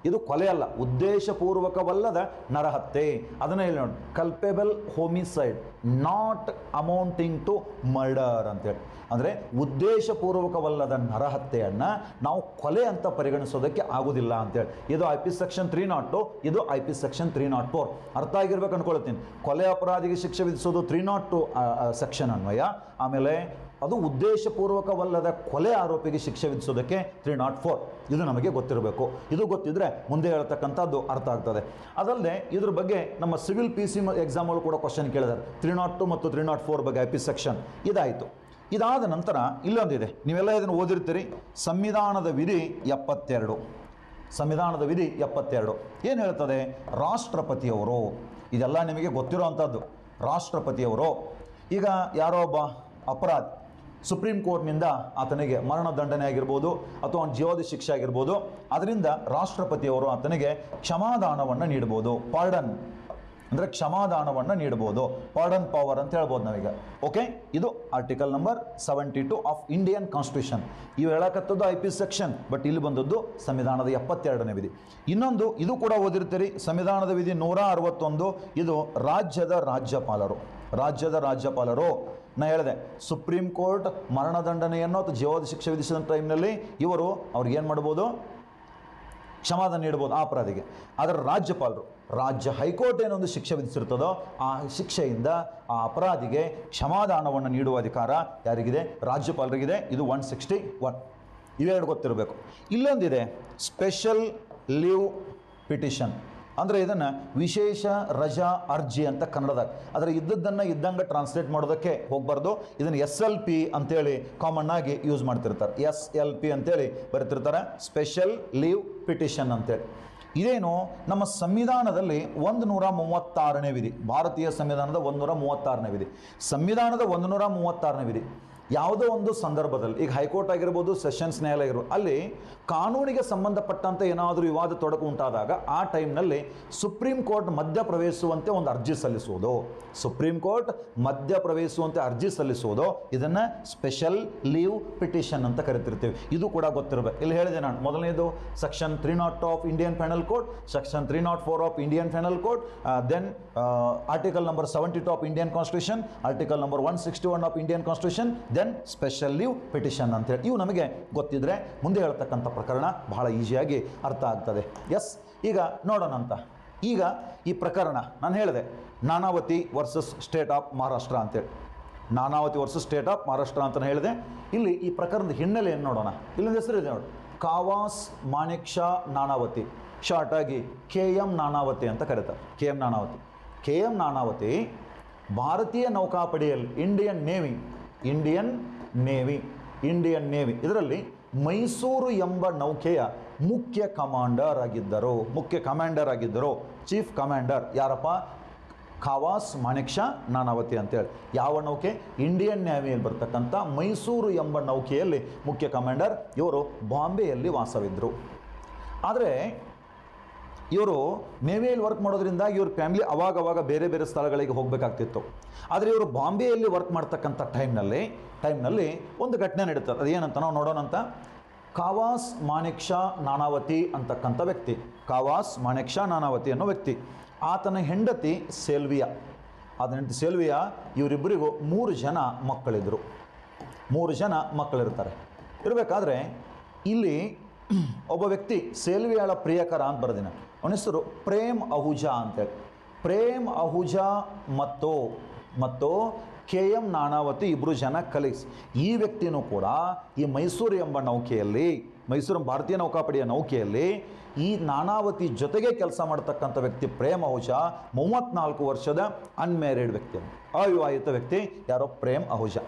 Speaker 1: ಇದು ಕೊಲೆ ಅಲ್ಲ ಉದ್ದೇಶಪೂರ್ವಕವಲ್ಲದ ನರಹತ್ಯೆ ಅದನ್ನ ಹೇಳಿ ನೋಡಿ culpable homicide not amounting to murder ಅಂತೇಳಿ ಅಂದರೆ ಉದ್ದೇಶಪೂರ್ವಕವಲ್ಲದ ನರಹತ್ಯೆಯನ್ನು ನಾವು ಕೊಲೆ ಅಂತ ಪರಿಗಣಿಸೋದಕ್ಕೆ ಆಗೋದಿಲ್ಲ ಅಂತೇಳಿ ಇದು I P section three not two ಇದು I P section three not four ಅರ್ಥ ಆಗಿರ್ಬೇಕು ಅನ್ಕೊಳ್ತೀನಿ ಕೊಲೆ ಅಪರಾಧಿಗೆ ಶಿಕ್ಷೆ ವಿಧಿಸೋದು ತ್ರೀ ನಾಟ್ ಟು ಸೆಕ್ಷನ್ ಅನ್ವಯ ಆಮೇಲೆ ಅದು ಉದ್ದೇಶಪೂರ್ವಕವಲ್ಲದ ಕೊಲೆ ಆರೋಪಿಗೆ ಶಿಕ್ಷೆ ವಿಧಿಸೋದಕ್ಕೆ ತ್ರೀ ನಾಟ್ ಫೋರ್ ಇದು ನಮಗೆ ಗೊತ್ತಿರಬೇಕು ಇದು ಗೊತ್ತಿದ್ರೆ ಮುಂದೆ ಹೇಳ್ತಕ್ಕಂಥದ್ದು ಅರ್ಥ ಆಗ್ತದೆ ಅದಲ್ಲದೆ ಇದ್ರ ಬಗ್ಗೆ ನಮ್ಮ ಸಿವಿಲ್ ಪಿ ಸಿ ಎಕ್ಸಾಮಲ್ಲಿ ಕೂಡ ಕ್ವಶನ್ ಕೇಳಿದ್ದಾರೆ ತ್ರೀ ನಾಟ್ ಟು ಮತ್ತು ತ್ರೀ ನಾಟ್ ಫೋರ್ ಬಗ್ಗೆ ಐ ಪಿ ಸೆಕ್ಷನ್ ಇದಾಯಿತು ಇದಾದ ನಂತರ ಇಲ್ಲೊಂದಿದೆ ನೀವೆಲ್ಲ ಇದನ್ನು ಓದಿರ್ತೀರಿ ಸಂವಿಧಾನದ ವಿಧಿ ಎಪ್ಪತ್ತೆರಡು ಸಂವಿಧಾನದ ವಿಧಿ ಎಪ್ಪತ್ತೆರಡು ಏನು ಹೇಳ್ತದೆ ರಾಷ್ಟ್ರಪತಿಯವರು ಇದೆಲ್ಲ ನಿಮಗೆ ಗೊತ್ತಿರೋ ಅಂಥದ್ದು ರಾಷ್ಟ್ರಪತಿಯವರು ಈಗ ಯಾರೋ ಒಬ್ಬ ಅಪರಾಧಿ ಸುಪ್ರೀಂ ಕೋರ್ಟ್ನಿಂದ ಆತನಿಗೆ ಮರಣದಂಡನೆ ಆಗಿರ್ಬೋದು ಅಥವಾ ಒಂದು ಜೀವಾವಧಿ ಶಿಕ್ಷೆ ಆಗಿರ್ಬೋದು ಅದರಿಂದ ರಾಷ್ಟ್ರಪತಿಯವರು ಆತನಿಗೆ ಕ್ಷಮಾದಾನವನ್ನು ನೀಡ್ಬೋದು ಪಾರ್ಡನ್ ಅಂದರೆ ಕ್ಷಮಾದಾನವನ್ನು ನೀಡ್ಬೋದು ಪಾರ್ಡನ್ ಪವರ್ ಅಂತ ಹೇಳ್ಬೋದು ನಾವೀಗ ಓಕೆ ಇದು article number seventy two of Indian constitution ಇವು ಹೇಳಕತ್ತದ್ದು ಐ ಪಿ ಸೆಕ್ಷನ್ ಬಟ್ ಇಲ್ಲಿ ಬಂದದ್ದು ಸಂವಿಧಾನದ ಎಪ್ಪತ್ತೆರಡನೇ ವಿಧಿ ಇನ್ನೊಂದು ಇದು ಕೂಡ ಓದಿರ್ತೀರಿ ಸಂವಿಧಾನದ ವಿಧಿ ನೂರ ಅರವತ್ತೊಂದು ಇದು ರಾಜ್ಯದ ರಾಜ್ಯಪಾಲರು ರಾಜ್ಯದ ರಾಜ್ಯಪಾಲರು ನಾ ಹೇಳಿದೆ ಸುಪ್ರೀಂ ಕೋರ್ಟ್ ಮರಣದಂಡನೆಯನ್ನು ಅಥವಾ ಜೀವಾವಧಿ ಶಿಕ್ಷೆ ವಿಧಿಸಿದ ಟೈಮ್ನಲ್ಲಿ ಇವರು ಅವ್ರಿಗೆ ಏನು ಮಾಡ್ಬೋದು ಕ್ಷಮಾದಾನ ನೀಡ್ಬೋದು ಆ ಅಪರಾಧಿಗೆ ಆದರೆ ರಾಜ್ಯಪಾಲರು ರಾಜ್ಯ ಹೈಕೋರ್ಟ್ ಏನೊಂದು ಶಿಕ್ಷೆ ವಿಧಿಸಿರ್ತದೋ ಆ ಶಿಕ್ಷೆಯಿಂದ ಆ ಅಪರಾಧಿಗೆ ಕ್ಷಮಾದಾನವನ್ನು ನೀಡುವ ಅಧಿಕಾರ ಯಾರಿಗಿದೆ ರಾಜ್ಯಪಾಲರಿಗಿದೆ ಇದು ಒನ್ ಸಿಕ್ಸ್ಟಿ ಒನ್ ಇವೆರಡು ಗೊತ್ತಿರಬೇಕು ಇಲ್ಲೊಂದಿದೆ ಸ್ಪೆಷಲ್ ಲೀವ್ ಪಿಟಿಷನ್ ಅಂದರೆ ಇದನ್ನು ವಿಶೇಷ ರಜಾ ಅರ್ಜಿ ಅಂತ ಕನ್ನಡದಾಗ ಅದರ ಇದ್ದದ್ದನ್ನು ಇದ್ದಂಗೆ ಟ್ರಾನ್ಸ್ಲೇಟ್ ಮಾಡೋದಕ್ಕೆ ಹೋಗಬಾರ್ದು ಇದನ್ನು ಎಸ್ ಎಲ್ ಪಿ ಅಂತೇಳಿ ಕಾಮನ್ ಆಗಿ ಯೂಸ್ ಮಾಡ್ತಿರ್ತಾರೆ ಎಸ್ ಎಲ್ ಪಿ ಅಂತೇಳಿ ಬರೀತಿರ್ತಾರೆ ಸ್ಪೆಷಲ್ ಲೀವ್ ಪಿಟಿಷನ್ ಅಂತೇಳಿ ಇದೇನು ನಮ್ಮ ಸಂವಿಧಾನದಲ್ಲಿ ಒಂದು ನೂರ ಮೂವತ್ತಾರನೇ ವಿಧಿ ಭಾರತೀಯ ಸಂವಿಧಾನದ ಒಂದು ನೂರ ಮೂವತ್ತಾರನೇ ವಿಧಿ ಸಂವಿಧಾನದ ಒಂದು ನೂರ ಮೂವತ್ತಾರನೇ ವಿಧಿ ಯಾವುದೋ ಒಂದು ಸಂದರ್ಭದಲ್ಲಿ ಈಗ ಹೈಕೋರ್ಟ್ ಆಗಿರ್ಬೋದು ಸೆಷನ್ಸ್ ನ್ಯಾಯಾಲಯ ಆಗಿರ್ಬೋದು ಅಲ್ಲಿ ಕಾನೂನಿಗೆ ಸಂಬಂಧಪಟ್ಟಂತೆ ಏನಾದರೂ ವಿವಾದ ತೊಡಕು ಉಂಟಾದಾಗ ಆ ಟೈಮ್ನಲ್ಲಿ ಸುಪ್ರೀಂ ಕೋರ್ಟ್ ಮಧ್ಯ ಪ್ರವೇಶಿಸುವಂತೆ ಒಂದು ಅರ್ಜಿ ಸಲ್ಲಿಸುವುದು ಸುಪ್ರೀಂ ಕೋರ್ಟ್ ಮಧ್ಯ ಪ್ರವೇಶಿಸುವಂತೆ ಅರ್ಜಿ ಸಲ್ಲಿಸುವುದು ಇದನ್ನು ಸ್ಪೆಷಲ್ ಲೀವ್ ಪಿಟಿಷನ್ ಅಂತ ಕರಿತಿರ್ತೀವಿ ಇದು ಕೂಡ ಗೊತ್ತಿರಬೇಕು ಇಲ್ಲಿ ಹೇಳಿದೆ ನಾನು ಮೊದಲನೇದು section three not of Indian penal code section three not four of Indian penal code then article number seventy two of Indian constitution article number one sixty one of Indian constitution then special leave petition ಅಂತೇಳಿ ಇವು ನಮಗೆ ಗೊತ್ತಿದ್ರೆ ಮುಂದೆ ಹೇಳ್ತಕ್ಕಂಥ ಪ್ರಕರಣ ಬಹಳ ಈಸಿಯಾಗಿ ಅರ್ಥ ಆಗ್ತದೆ ಎಸ್ ಈಗ ನೋಡೋಣ ಅಂತ ಈಗ ಈ ಪ್ರಕರಣ ನಾನು ಹೇಳಿದೆ Nanavati versus state of Maharashtra ಅಂತೇಳಿ Nanavati versus state of Maharashtra ಅಂತ ಹೇಳಿದೆ ಇಲ್ಲಿ ಈ ಪ್ರಕರಣದ ಹಿನ್ನೆಲೆ ಏನು ನೋಡೋಣ ಇಲ್ಲೊಂದು ಹೆಸರು ಇದೆ ನೋಡಿ ಕಾವಾಸ್ ಮಾಣಿಕ್ ಶಾ ನಾನಾವತಿ ಶಾರ್ಟ್ ಆಗಿ ಕೆ ಎಂ ನಾನಾವತಿ ಅಂತ ಕರೀತಾರೆ K M Nanavati K M Nanavati ಭಾರತೀಯ ನೌಕಾಪಡೆಯಲ್ಲಿ Indian navy Indian navy Indian navy ಇದರಲ್ಲಿ ಮೈಸೂರು ಎಂಬ ನೌಕೆಯ ಮುಖ್ಯ ಕಮಾಂಡರ್ ಆಗಿದ್ದರು ಮುಖ್ಯ ಕಮಾಂಡರ್ ಆಗಿದ್ದರು ಚೀಫ್ ಕಮಾಂಡರ್ ಯಾರಪ್ಪ ಖವಾಸ್ ಮಾಣಿಕ್ ಶಾ ನಾನಾವತಿ ಅಂತೇಳಿ ಯಾವ ನೌಕೆ ಇಂಡಿಯನ್ ನ್ಯಾವಿಯಲ್ಲಿ ಬರ್ತಕ್ಕಂಥ ಮೈಸೂರು ಎಂಬ ನೌಕೆಯಲ್ಲಿ ಮುಖ್ಯ ಕಮಾಂಡರ್ ಇವರು ಬಾಂಬೆಯಲ್ಲಿ ವಾಸವಿದ್ದರು ಆದರೆ ಇವರು ನೇವಿಯಲ್ಲಿ ವರ್ಕ್ ಮಾಡೋದ್ರಿಂದ ಇವ್ರ ಫ್ಯಾಮಿಲಿ ಅವಾಗ ಅವಾಗ ಬೇರೆ ಬೇರೆ ಸ್ಥಳಗಳಿಗೆ ಹೋಗಬೇಕಾಗ್ತಿತ್ತು ಆದರೆ ಇವರು ಬಾಂಬೆಯಲ್ಲಿ ವರ್ಕ್ ಮಾಡ್ತಕ್ಕಂಥ ಟೈಮ್ನಲ್ಲಿ ಟೈಮ್ನಲ್ಲಿ ಒಂದು ಘಟನೆ ನಡೀತದೆ ಅದೇನಂತ ನಾವು ನೋಡೋಣ ಅಂತ ಕಾವಾಸ್ ಮಾಣಿಕ್ ಶಾ ನಾನಾವತಿ ಅಂತಕ್ಕಂಥ ವ್ಯಕ್ತಿ ಕಾವಾಸ್ ಮಾಣಿಕ್ ಶಾ ನಾನಾವತಿ ಅನ್ನೋ ವ್ಯಕ್ತಿ ಆತನ ಹೆಂಡತಿ ಸೆಲ್ವಿಯಾ ಆತನ ಹೆಂಡತಿ ಸೆಲ್ವಿಯಾ ಇವರಿಬ್ಬರಿಗೂ ಮೂರು ಜನ ಮಕ್ಕಳಿದ್ದರು ಮೂರು ಜನ ಮಕ್ಕಳಿರ್ತಾರೆ ಇರಬೇಕಾದ್ರೆ ಇಲ್ಲಿ ಒಬ್ಬ ವ್ಯಕ್ತಿ ಸೇಲ್ವಿಯಾಳ ಪ್ರಿಯಕರ ಅಂತ ಬರ್ದಿನ ಅವನ ಹೆಸರು ಪ್ರೇಮ್ ಅಹುಜಾ ಅಂತೇಳಿ ಪ್ರೇಮ್ ಅಹುಜಾ ಮತ್ತು ಮತ್ತು ಕೆ ಎಂ ನಾನಾವತಿ ಇಬ್ಬರು ಜನ ಕಲೀಗ್ಸ್ ಈ ವ್ಯಕ್ತಿನೂ ಕೂಡ ಈ ಮೈಸೂರು ಎಂಬ ನೌಕೆಯಲ್ಲಿ ಮೈಸೂರು ಭಾರತೀಯ ನೌಕಾಪಡೆಯ ನೌಕೆಯಲ್ಲಿ ಈ ನಾನಾವತಿ ಜೊತೆಗೆ ಕೆಲಸ ಮಾಡ್ತಕ್ಕಂಥ ವ್ಯಕ್ತಿ ಪ್ರೇಮ್ ಅಹುಜಾ ಮೂವತ್ತ್ನಾಲ್ಕು ವರ್ಷದ ಅನ್ಮ್ಯಾರಿಡ್ ವ್ಯಕ್ತಿ ಅವಿವಾಹಿತ ವ್ಯಕ್ತಿ ಯಾರೋ ಪ್ರೇಮ್ ಅಹುಜಾ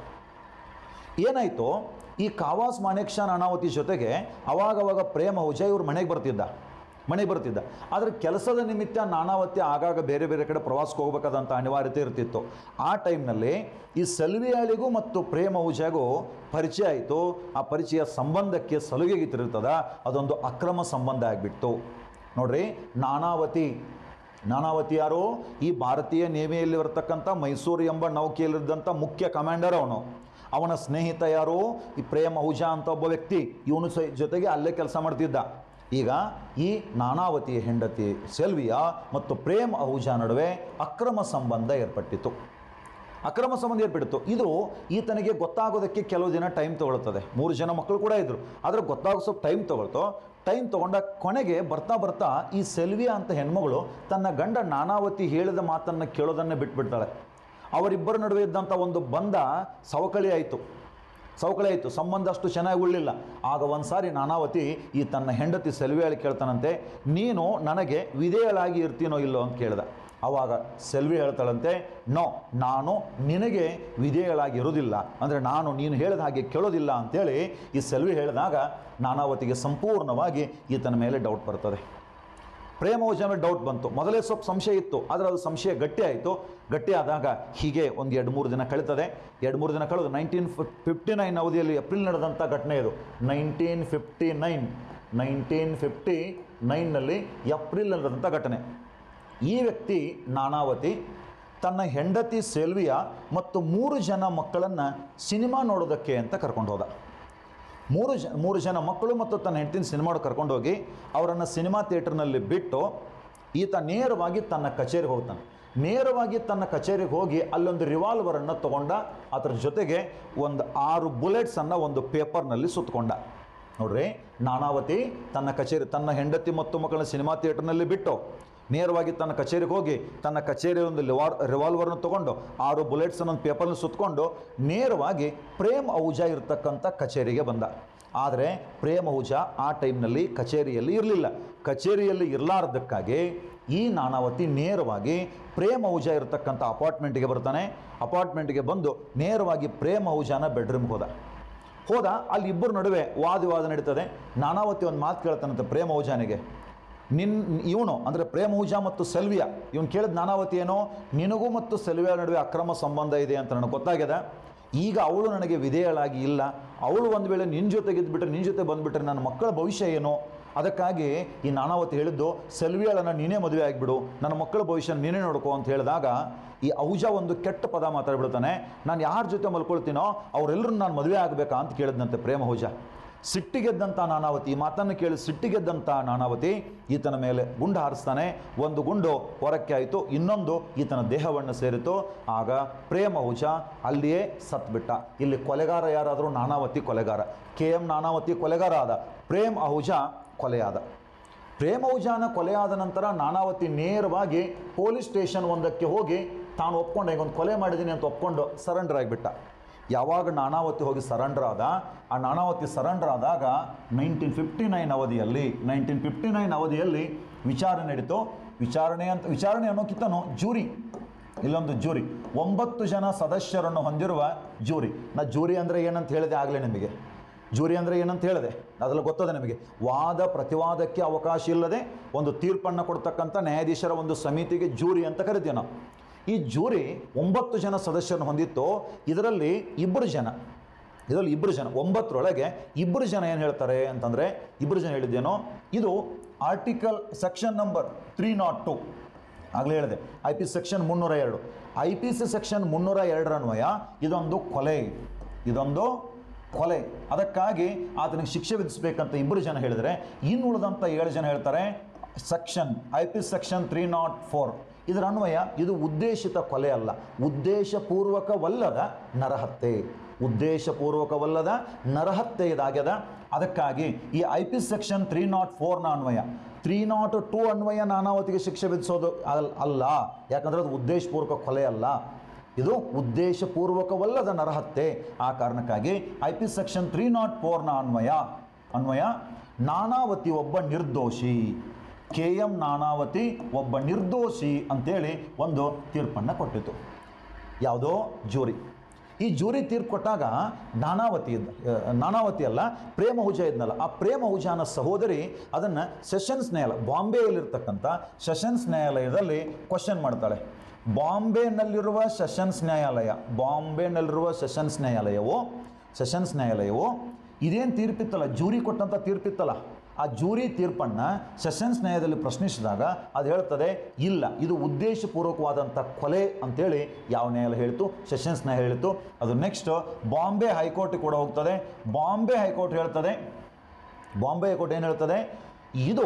Speaker 1: ಏನಾಯಿತು ಈ ಕಾವಾಸ್ ಮಾಣಿಕ್ ಶಾ ನಾನಾವತಿ ಜೊತೆಗೆ ಅವಾಗವಾಗ ಪ್ರೇಮ ಹುಜ ಇವ್ರ ಮನೆಗೆ ಬರ್ತಿದ್ದ ಮನೆಗೆ ಬರ್ತಿದ್ದ ಆದರೆ ಕೆಲಸದ ನಿಮಿತ್ತ ನಾನಾವತಿ ಆಗಾಗ ಬೇರೆ ಬೇರೆ ಕಡೆ ಪ್ರವಾಸಕ್ಕೆ ಹೋಗ್ಬೇಕಾದಂಥ ಅನಿವಾರ್ಯತೆ ಇರ್ತಿತ್ತು ಆ ಟೈಮ್ನಲ್ಲಿ ಈ ಸಲ್ವಿಯಾಳಿಗೂ ಮತ್ತು ಪ್ರೇಮ ಹುಜಾಗೂ ಪರಿಚಯ ಆಯಿತು ಆ ಪರಿಚಯ ಸಂಬಂಧಕ್ಕೆ ಸಲುಗೆಗೆ ತಿರುಗ್ತದ ಅದೊಂದು ಅಕ್ರಮ ಸಂಬಂಧ ಆಗಿಬಿಡ್ತು ನೋಡ್ರಿ ನಾನಾವತಿ ನಾನಾವತಿ ಯಾರು ಈ ಭಾರತೀಯ ನೇವಿಯಲ್ಲಿ ಬರ್ತಕ್ಕಂಥ ಮೈಸೂರು ಎಂಬ ನೌಕೆಯಲ್ಲಿದ್ದಂಥ ಮುಖ್ಯ ಕಮಾಂಡರ್ ಅವನು ಅವನ ಸ್ನೇಹಿತ ಯಾರು ಈ ಪ್ರೇಮ ಹುಜಾ ಅಂತ ಒಬ್ಬ ವ್ಯಕ್ತಿ ಇವನು ಸ ಜೊತೆಗೆ ಅಲ್ಲೇ ಕೆಲಸ ಮಾಡ್ತಿದ್ದ ಈಗ ಈ ನಾನಾವತಿಯ ಹೆಂಡತಿ ಸೆಲ್ವಿಯಾ ಮತ್ತು ಪ್ರೇಮ್ ಅಹುಜಾ ನಡುವೆ ಅಕ್ರಮ ಸಂಬಂಧ ಏರ್ಪಟ್ಟಿತು ಅಕ್ರಮ ಸಂಬಂಧ ಏರ್ಪಟ್ಟಿತ್ತು ಇದು ಈತನಿಗೆ ಗೊತ್ತಾಗೋದಕ್ಕೆ ಕೆಲವು ದಿನ ಟೈಮ್ ತಗೊಳ್ತದೆ ಮೂರು ಜನ ಮಕ್ಕಳು ಕೂಡ ಇದ್ದರು ಆದರೆ ಗೊತ್ತಾಗೋ ಸ್ವಲ್ಪ ಟೈಮ್ ತಗೊಳ್ತು ಟೈಮ್ ತಗೊಂಡ ಕೊನೆಗೆ ಬರ್ತಾ ಬರ್ತಾ ಈ ಸೆಲ್ವಿಯಾ ಅಂತ ಹೆಣ್ಮಗಳು ತನ್ನ ಗಂಡ ನಾನಾವತಿ ಹೇಳಿದ ಮಾತನ್ನು ಕೇಳೋದನ್ನೇ ಬಿಟ್ಬಿಡ್ತಾಳೆ ಅವರಿಬ್ಬರ ನಡುವೆ ಇದ್ದಂಥ ಒಂದು ಬಂಧ ಸವಕಳಿ ಆಯಿತು ಸವಕಳಿ ಆಯಿತು ಸಂಬಂಧ ಅಷ್ಟು ಚೆನ್ನಾಗಿ ಉಳ್ಳಿಲ್ಲ ಆಗ ಒಂದು ಸಾರಿ ನಾನಾವತಿ ಈ ತನ್ನ ಹೆಂಡತಿ ಸೆಲ್ವಿಯಾಳಿ ಕೇಳ್ತಾನಂತೆ ನೀನು ನನಗೆ ವಿಧೇಯಳಾಗಿ ಇರ್ತೀನೋ ಇಲ್ಲೋ ಅಂತ ಕೇಳ್ದ ಆವಾಗ ಸೆಲ್ವಿ ಹೇಳ್ತಾಳಂತೆ ನೋ ನಾನು ನಿನಗೆ ವಿಧೇಯಳಾಗಿ ಇರೋದಿಲ್ಲ ಅಂದರೆ ನಾನು ನೀನು ಹೇಳಿದ ಹಾಗೆ ಕೇಳೋದಿಲ್ಲ ಅಂತೇಳಿ ಈ ಸೆಲ್ವಿ ಹೇಳಿದಾಗ ನಾನಾವತಿಗೆ ಸಂಪೂರ್ಣವಾಗಿ ಈತನ ಮೇಲೆ ಡೌಟ್ ಬರ್ತದೆ ಪ್ರೇಮ ಮೇಲೆ ಡೌಟ್ ಬಂತು ಮೊದಲೇ ಸ್ವಲ್ಪ ಸಂಶಯ ಇತ್ತು ಆದರೆ ಅದು ಸಂಶಯ ಗಟ್ಟಿ ಆಯಿತು ಗಟ್ಟಿ ಆದಾಗ ಹೀಗೆ ಒಂದು ಎರಡು ಮೂರು ದಿನ ಕಳೀತದೆ ಎರಡು ಮೂರು ದಿನ ಕಳೆದು ನೈನ್ಟೀನ್ ಫಿಫ್ಟಿ ನೈನ್ ಅವಧಿಯಲ್ಲಿ ಏಪ್ರಿಲ್ ನಡೆದಂಥ ಘಟನೆ ಇದು nineteen fifty nine nineteen fifty ನೈನ್ನಲ್ಲಿ ಏಪ್ರಿಲ್ ನಡೆದಂಥ ಘಟನೆ ಈ ವ್ಯಕ್ತಿ ನಾನಾವತಿ ತನ್ನ ಹೆಂಡತಿ ಸೆಲ್ವಿಯಾ ಮತ್ತು ಮೂರು ಜನ ಮಕ್ಕಳನ್ನು ಸಿನಿಮಾ ನೋಡೋದಕ್ಕೆ ಅಂತ ಕರ್ಕೊಂಡು ಹೋದ ಮೂರು ಜನ ಮೂರು ಜನ ಮಕ್ಕಳು ಮತ್ತು ತನ್ನ ಹೆಂಡತಿನ ಸಿನಿಮಾ ಕರ್ಕೊಂಡೋಗಿ ಅವರನ್ನು ಸಿನಿಮಾ ಥಿಯೇಟರ್ನಲ್ಲಿ ಬಿಟ್ಟು ಈತ ನೇರವಾಗಿ ತನ್ನ ಕಚೇರಿಗೆ ಹೋಗ್ತಾನೆ ನೇರವಾಗಿ ತನ್ನ ಕಚೇರಿಗೆ ಹೋಗಿ ಅಲ್ಲೊಂದು ರಿವಾಲ್ವರನ್ನು ತಗೊಂಡ ಅದರ ಜೊತೆಗೆ ಒಂದು ಆರು ಬುಲೆಟ್ಸನ್ನು ಒಂದು ಪೇಪರ್ನಲ್ಲಿ ಸುತ್ತಕೊಂಡ ನೋಡ್ರಿ ನಾನಾವತಿ ತನ್ನ ಕಚೇರಿ ತನ್ನ ಹೆಂಡತಿ ಮತ್ತು ಮಕ್ಕಳನ್ನ ಸಿನಿಮಾ ಥಿಯೇಟರ್ನಲ್ಲಿ ಬಿಟ್ಟು ನೇರವಾಗಿ ತನ್ನ ಕಚೇರಿಗೆ ಹೋಗಿ ತನ್ನ ಕಚೇರಿ ಒಂದು ಲಿವಾರ್ ರಿವಾಲ್ವರ್ನ ತಗೊಂಡು ಆರು ಬುಲೆಟ್ಸ್ ಒಂದು ಪೇಪರ್ನ ಸುತ್ತಕೊಂಡು ನೇರವಾಗಿ ಪ್ರೇಮ್ ಔಜಾ ಇರತಕ್ಕಂಥ ಕಚೇರಿಗೆ ಬಂದ ಆದರೆ ಪ್ರೇಮ್ ಔಜಾ ಆ ಟೈಮ್ನಲ್ಲಿ ಕಚೇರಿಯಲ್ಲಿ ಇರಲಿಲ್ಲ ಕಚೇರಿಯಲ್ಲಿ ಇರಲಾರ್ದಕ್ಕಾಗಿ ಈ ನಾನಾವತಿ ನೇರವಾಗಿ ಪ್ರೇಮ್ ಔಜಾ ಇರತಕ್ಕಂಥ ಅಪಾರ್ಟ್ಮೆಂಟ್ಗೆ ಬರ್ತಾನೆ ಅಪಾರ್ಟ್ಮೆಂಟ್ಗೆ ಬಂದು ನೇರವಾಗಿ ಪ್ರೇಮ್ ಔಜಾನ ಬೆಡ್ರೂಮ್ಗೆ ಹೋದ ಹೋದ ಅಲ್ಲಿ ಇಬ್ಬರ ನಡುವೆ ವಾದ ವಿವಾದ ನಡೀತದೆ ನಾನಾವತಿ ಒಂದು ಮಾತು ಕೇಳ್ತಾನಂತೆ ಪ್ರೇಮ ಔಜಾನಿಗೆ ನಿನ್ ಇವನು ಅಂದರೆ ಪ್ರೇಮ ಊಜಾ ಮತ್ತು ಸೆಲ್ವಿಯಾ ಇವನು ಕೇಳಿದ ನಾನಾವತಿ ಏನೋ ನಿನಗೂ ಮತ್ತು ಸೆಲ್ವಿಯಾ ನಡುವೆ ಅಕ್ರಮ ಸಂಬಂಧ ಇದೆ ಅಂತ ನನಗೆ ಗೊತ್ತಾಗ್ಯದ ಈಗ ಅವಳು ನನಗೆ ವಿಧೇಯಳಾಗಿ ಇಲ್ಲ ಅವಳು ಒಂದು ವೇಳೆ ನಿನ್ನ ಜೊತೆಗೆ ಇದ್ಬಿಟ್ರೆ ನಿನ್ನ ಜೊತೆ ಬಂದುಬಿಟ್ರೆ ನನ್ನ ಮಕ್ಕಳ ಭವಿಷ್ಯ ಏನು ಅದಕ್ಕಾಗಿ ಈ ನಾನಾವತಿ ಹೇಳಿದ್ದು ಸೆಲ್ವಿಯಾಳನ್ನು ನೀನೇ ಮದುವೆ ಆಗಿಬಿಡು ನನ್ನ ಮಕ್ಕಳ ಭವಿಷ್ಯ ನೀನೇ ನೋಡ್ಕೋ ಅಂತ ಹೇಳಿದಾಗ ಈ ಔಜಾ ಒಂದು ಕೆಟ್ಟ ಪದ ಮಾತಾಡ್ಬಿಡ್ತಾನೆ ನಾನು ಯಾರ ಜೊತೆ ಮಲ್ಕೊಳ್ತೀನೋ ಅವರೆಲ್ಲರೂ ನಾನು ಮದುವೆ ಆಗಬೇಕಾ ಅಂತ ಕೇಳಿದ್ನಂತೆ ಪ್ರೇಮ ಔಜಾ ಸಿಟ್ಟಿಗೆದ್ದಂಥ ನಾನಾವತಿ ಈ ಮಾತನ್ನು ಕೇಳಿ ಸಿಟ್ಟಿಗೆದ್ದಂಥ ನಾನಾವತಿ ಈತನ ಮೇಲೆ ಗುಂಡು ಹಾರಿಸ್ತಾನೆ ಒಂದು ಗುಂಡು ಹೊರಕ್ಕೆ ಆಯಿತು ಇನ್ನೊಂದು ಈತನ ದೇಹವನ್ನು ಸೇರಿತು ಆಗ ಪ್ರೇಮ ಹುಜ ಅಲ್ಲಿಯೇ ಸತ್ಬಿಟ್ಟ ಇಲ್ಲಿ ಕೊಲೆಗಾರ ಯಾರಾದರೂ ನಾನಾವತಿ ಕೊಲೆಗಾರ ಕೆ ಎಂ ನಾನಾವತಿ ಕೊಲೆಗಾರ ಆದ ಪ್ರೇಮ್ ಅಹುಜಾ ಕೊಲೆಯಾದ ಪ್ರೇಮ ಔಜಾನ ಕೊಲೆಯಾದ ನಂತರ ನಾನಾವತಿ ನೇರವಾಗಿ ಪೊಲೀಸ್ ಸ್ಟೇಷನ್ ಒಂದಕ್ಕೆ ಹೋಗಿ ತಾನು ಒಪ್ಕೊಂಡು ಈಗ ಒಂದು ಕೊಲೆ ಮಾಡಿದ್ದೀನಿ ಅಂತ ಒಪ್ಕೊಂಡು ಸರೆಂಡರ್ ಆಗಿಬಿಟ್ಟ ಯಾವಾಗ ನಾನಾವತಿ ಹೋಗಿ ಸರೆಂಡರ್ ಆದ ಆ ನಾನಾವತಿ ಸರೆಂಡರ್ ಆದಾಗ ನೈನ್ಟೀನ್ ಫಿಫ್ಟಿ ನೈನ್ ಅವಧಿಯಲ್ಲಿ ನೈನ್ಟೀನ್ ಫಿಫ್ಟಿ ನೈನ್ ಅವಧಿಯಲ್ಲಿ ವಿಚಾರಣೆ ನಡೀತು ವಿಚಾರಣೆ ಅಂತ ವಿಚಾರಣೆ ಅನ್ನೋಕ್ಕಿಂತನೂ ಜೂರಿ ಇಲ್ಲೊಂದು ಜೂರಿ ಒಂಬತ್ತು ಜನ ಸದಸ್ಯರನ್ನು ಹೊಂದಿರುವ ಜೂರಿ ನಾ ಜೂರಿ ಅಂದರೆ ಏನಂತ ಹೇಳಿದೆ ಆಗಲೇ ನಿಮಗೆ ಜೂರಿ ಅಂದರೆ ಏನಂತ ಹೇಳಿದೆ ಅದೆಲ್ಲ ಗೊತ್ತದೆ ನಿಮಗೆ ವಾದ ಪ್ರತಿವಾದಕ್ಕೆ ಅವಕಾಶ ಇಲ್ಲದೆ ಒಂದು ತೀರ್ಪನ್ನು ಕೊಡ್ತಕ್ಕಂಥ ನ್ಯಾಯಾಧೀಶರ ಒಂದು ಸಮಿತಿಗೆ ಜೂರಿ ಅಂತ ಕರಿತೀವಿ ನಾವು ಈ ಜೂರಿ ಒಂಬತ್ತು ಜನ ಸದಸ್ಯರನ್ನು ಹೊಂದಿತ್ತು ಇದರಲ್ಲಿ ಇಬ್ಬರು ಜನ ಇದರಲ್ಲಿ ಇಬ್ಬರು ಜನ ಒಂಬತ್ತರೊಳಗೆ ಇಬ್ಬರು ಜನ ಏನು ಹೇಳ್ತಾರೆ ಅಂತಂದರೆ ಇಬ್ಬರು ಜನ ಹೇಳಿದ್ದೇನೋ ಇದು article section number three not two ಆಗಲೇ ಹೇಳಿದೆ ಐ ಪಿ ಸೆಕ್ಷನ್ ಮುನ್ನೂರ ಎರಡು ಐ ಪಿ ಸಿ ಸೆಕ್ಷನ್ ಮುನ್ನೂರ ಎರಡರ ಅನ್ವಯ ಇದೊಂದು ಕೊಲೆ ಇದೊಂದು ಕೊಲೆ ಅದಕ್ಕಾಗಿ ಆತನಿಗೆ ಶಿಕ್ಷೆ ವಿಧಿಸಬೇಕಂತ ಇಬ್ಬರು ಜನ ಹೇಳಿದರೆ ಇನ್ನು ಉಳಿದಂಥ ಏಳು ಜನ ಹೇಳ್ತಾರೆ section I P section three not four ಇದರ ಅನ್ವಯ ಇದು ಉದ್ದೇಶಿತ ಕೊಲೆ ಅಲ್ಲ ಉದ್ದೇಶಪೂರ್ವಕವಲ್ಲದ ನರಹತ್ಯೆ ಉದ್ದೇಶಪೂರ್ವಕವಲ್ಲದ ನರಹತ್ಯೆ ಇದಾಗ್ಯದ ಅದಕ್ಕಾಗಿ ಈ I P section three not ಫೋರ್ನ ಅನ್ವಯ ತ್ರೀ ನಾಟ್ ಟೂ ಅನ್ವಯ ನಾನಾವತಿಗೆ ಶಿಕ್ಷೆ ವಿಧಿಸೋದು ಅಲ್- ಅಲ್ಲ ಯಾಕಂದರೆ ಅದು ಉದ್ದೇಶಪೂರ್ವಕ ಕೊಲೆ ಅಲ್ಲ ಇದು ಉದ್ದೇಶಪೂರ್ವಕವಲ್ಲದ ನರಹತ್ಯೆ ಆ ಕಾರಣಕ್ಕಾಗಿ I P section three not ಫೋರ್ನ ಅನ್ವಯ ಅನ್ವಯ ನಾನಾವತಿ ಒಬ್ಬ ನಿರ್ದೋಷಿ ಕೆ ಎಂ ನಾನಾವತಿ ಒಬ್ಬ ನಿರ್ದೋಷಿ ಅಂತೇಳಿ ಒಂದು ತೀರ್ಪನ್ನು ಕೊಟ್ಟಿತು ಯಾವುದೋ ಜೂರಿ ಈ ಜೂರಿ ತೀರ್ಪು ಕೊಟ್ಟಾಗ ನಾನಾವತಿ ಇದ್ದ ಆ, ನಾನಾವತಿ ಅಲ್ಲ ಪ್ರೇಮ ಹುಜ ಇದ್ನಲ್ಲ ಆ ಪ್ರೇಮ ಹುಜಾನ ಸಹೋದರಿ ಅದನ್ನು ಸೆಷನ್ಸ್ ನ್ಯಾಯಾಲಯ ಬಾಂಬೆಯಲ್ಲಿರ್ತಕ್ಕಂಥ ಸೆಷನ್ಸ್ ನ್ಯಾಯಾಲಯದಲ್ಲಿ ಕ್ವಶನ್ ಮಾಡ್ತಾಳೆ ಬಾಂಬೆನಲ್ಲಿರುವ ಸೆಷನ್ಸ್ ನ್ಯಾಯಾಲಯ ಬಾಂಬೆನಲ್ಲಿರುವ ಸೆಷನ್ಸ್ ನ್ಯಾಯಾಲಯವು ಸೆಷನ್ಸ್ ನ್ಯಾಯಾಲಯವು ಇದೇನು ತೀರ್ಪಿತ್ತಲ್ಲ ಜೂರಿ ಕೊಟ್ಟಂಥ ತೀರ್ಪಿತ್ತಲ್ಲ ಆ ಜೂರಿ ತೀರ್ಪನ್ನು ಸೆಷನ್ಸ್ ನ್ಯಾಯದಲ್ಲಿ ಪ್ರಶ್ನಿಸಿದಾಗ ಅದು ಹೇಳ್ತದೆ ಇಲ್ಲ ಇದು ಉದ್ದೇಶಪೂರ್ವಕವಾದಂಥ ಕೊಲೆ ಅಂತೇಳಿ ಯಾವ ನ್ಯಾಯಾಲಯ ಹೇಳಿತು ಸೆಷನ್ಸ್ ನ್ಯಾಯ ಹೇಳಿತು ಅದು ನೆಕ್ಸ್ಟ್ ಬಾಂಬೆ ಹೈಕೋರ್ಟ್ ಕೂಡ ಹೋಗ್ತದೆ ಬಾಂಬೆ ಹೈಕೋರ್ಟ್ ಹೇಳ್ತದೆ ಬಾಂಬೆ ಹೈಕೋರ್ಟ್ ಏನು ಹೇಳ್ತದೆ ಇದು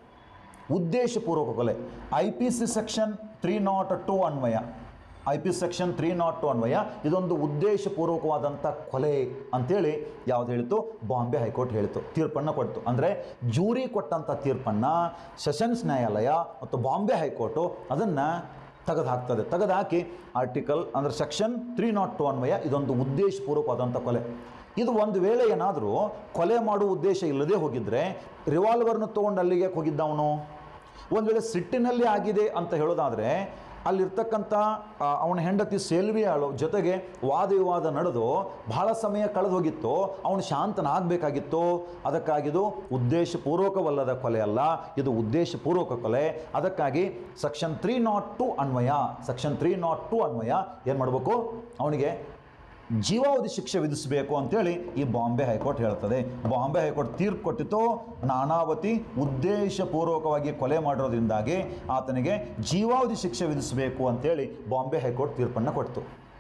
Speaker 1: ಉದ್ದೇಶಪೂರ್ವಕ ಕೊಲೆ I P C section three not two ಅನ್ವಯ I P section three not two ಅನ್ವಯ ಇದೊಂದು ಉದ್ದೇಶಪೂರ್ವಕವಾದಂಥ ಕೊಲೆ ಅಂತೇಳಿ ಯಾವ್ದು ಹೇಳಿತು ಬಾಂಬೆ ಹೈಕೋರ್ಟ್ ಹೇಳಿತು ತೀರ್ಪನ್ನು ಕೊಡ್ತು ಅಂದರೆ ಜೂರಿ ಕೊಟ್ಟಂಥ ತೀರ್ಪನ್ನು ಸೆಷನ್ಸ್ ನ್ಯಾಯಾಲಯ ಮತ್ತು ಬಾಂಬೆ ಹೈಕೋರ್ಟು ಅದನ್ನು ತೆಗೆದು ಹಾಕ್ತದೆ ತೆಗೆದು ಹಾಕಿ ಆರ್ಟಿಕಲ್ ಅಂದರೆ ಸೆಕ್ಷನ್ ತ್ರೀ ನಾಟ್ ಟು ಅನ್ವಯ ಇದೊಂದು ಉದ್ದೇಶಪೂರ್ವಕವಾದಂಥ ಕೊಲೆ ಇದು ಒಂದು ವೇಳೆ ಏನಾದರೂ ಕೊಲೆ ಮಾಡುವ ಉದ್ದೇಶ ಇಲ್ಲದೆ ಹೋಗಿದ್ರೆ ರಿವಾಲ್ವರ್ನ ತೊಗೊಂಡು ಅಲ್ಲಿಗೆ ಹೋಗಿದ್ದ ಅವನು ಒಂದು ವೇಳೆ ಸಿಟ್ಟಿನಲ್ಲಿ ಆಗಿದೆ ಅಂತ ಹೇಳೋದಾದರೆ ಅಲ್ಲಿರ್ತಕ್ಕಂಥ ಆ, ಅವನ ಹೆಂಡತಿ ಸೇಲ್ವಿಯಾಳು ಜೊತೆಗೆ ವಾದ ವಿವಾದ ನಡೆದು ಬಹಳ ಸಮಯ ಕಳೆದು ಹೋಗಿತ್ತು ಅವನು ಶಾಂತನಾಗಬೇಕಾಗಿತ್ತು ಅದಕ್ಕಾಗಿದು ಉದ್ದೇಶಪೂರ್ವಕವಲ್ಲದ ಕೊಲೆ ಅಲ್ಲ ಇದು ಉದ್ದೇಶಪೂರ್ವಕ ಕೊಲೆ ಅದಕ್ಕಾಗಿ ಸೆಕ್ಷನ್ ತ್ರೀ ನಾಟ್ ಟು ಅನ್ವಯ ಸೆಕ್ಷನ್ ತ್ರೀ ನಾಟ್ ಟು ಅನ್ವಯ ಏನು ಮಾಡಬೇಕು ಅವನಿಗೆ ಜೀವಾವಧಿ ಶಿಕ್ಷೆ ವಿಧಿಸಬೇಕು ಅಂತೇಳಿ ಈ ಬಾಂಬೆ ಹೈಕೋರ್ಟ್ ಹೇಳ್ತದೆ ಬಾಂಬೆ ಹೈಕೋರ್ಟ್ ತೀರ್ಪು ಕೊಟ್ಟಿತ್ತು ನಾನಾವತಿ ಉದ್ದೇಶಪೂರ್ವಕವಾಗಿ ಕೊಲೆ ಮಾಡಿರೋದ್ರಿಂದಾಗಿ ಆತನಿಗೆ ಜೀವಾವಧಿ ಶಿಕ್ಷೆ ವಿಧಿಸಬೇಕು ಅಂತೇಳಿ ಬಾಂಬೆ ಹೈಕೋರ್ಟ್ ತೀರ್ಪನ್ನು ಕೊಡ್ತು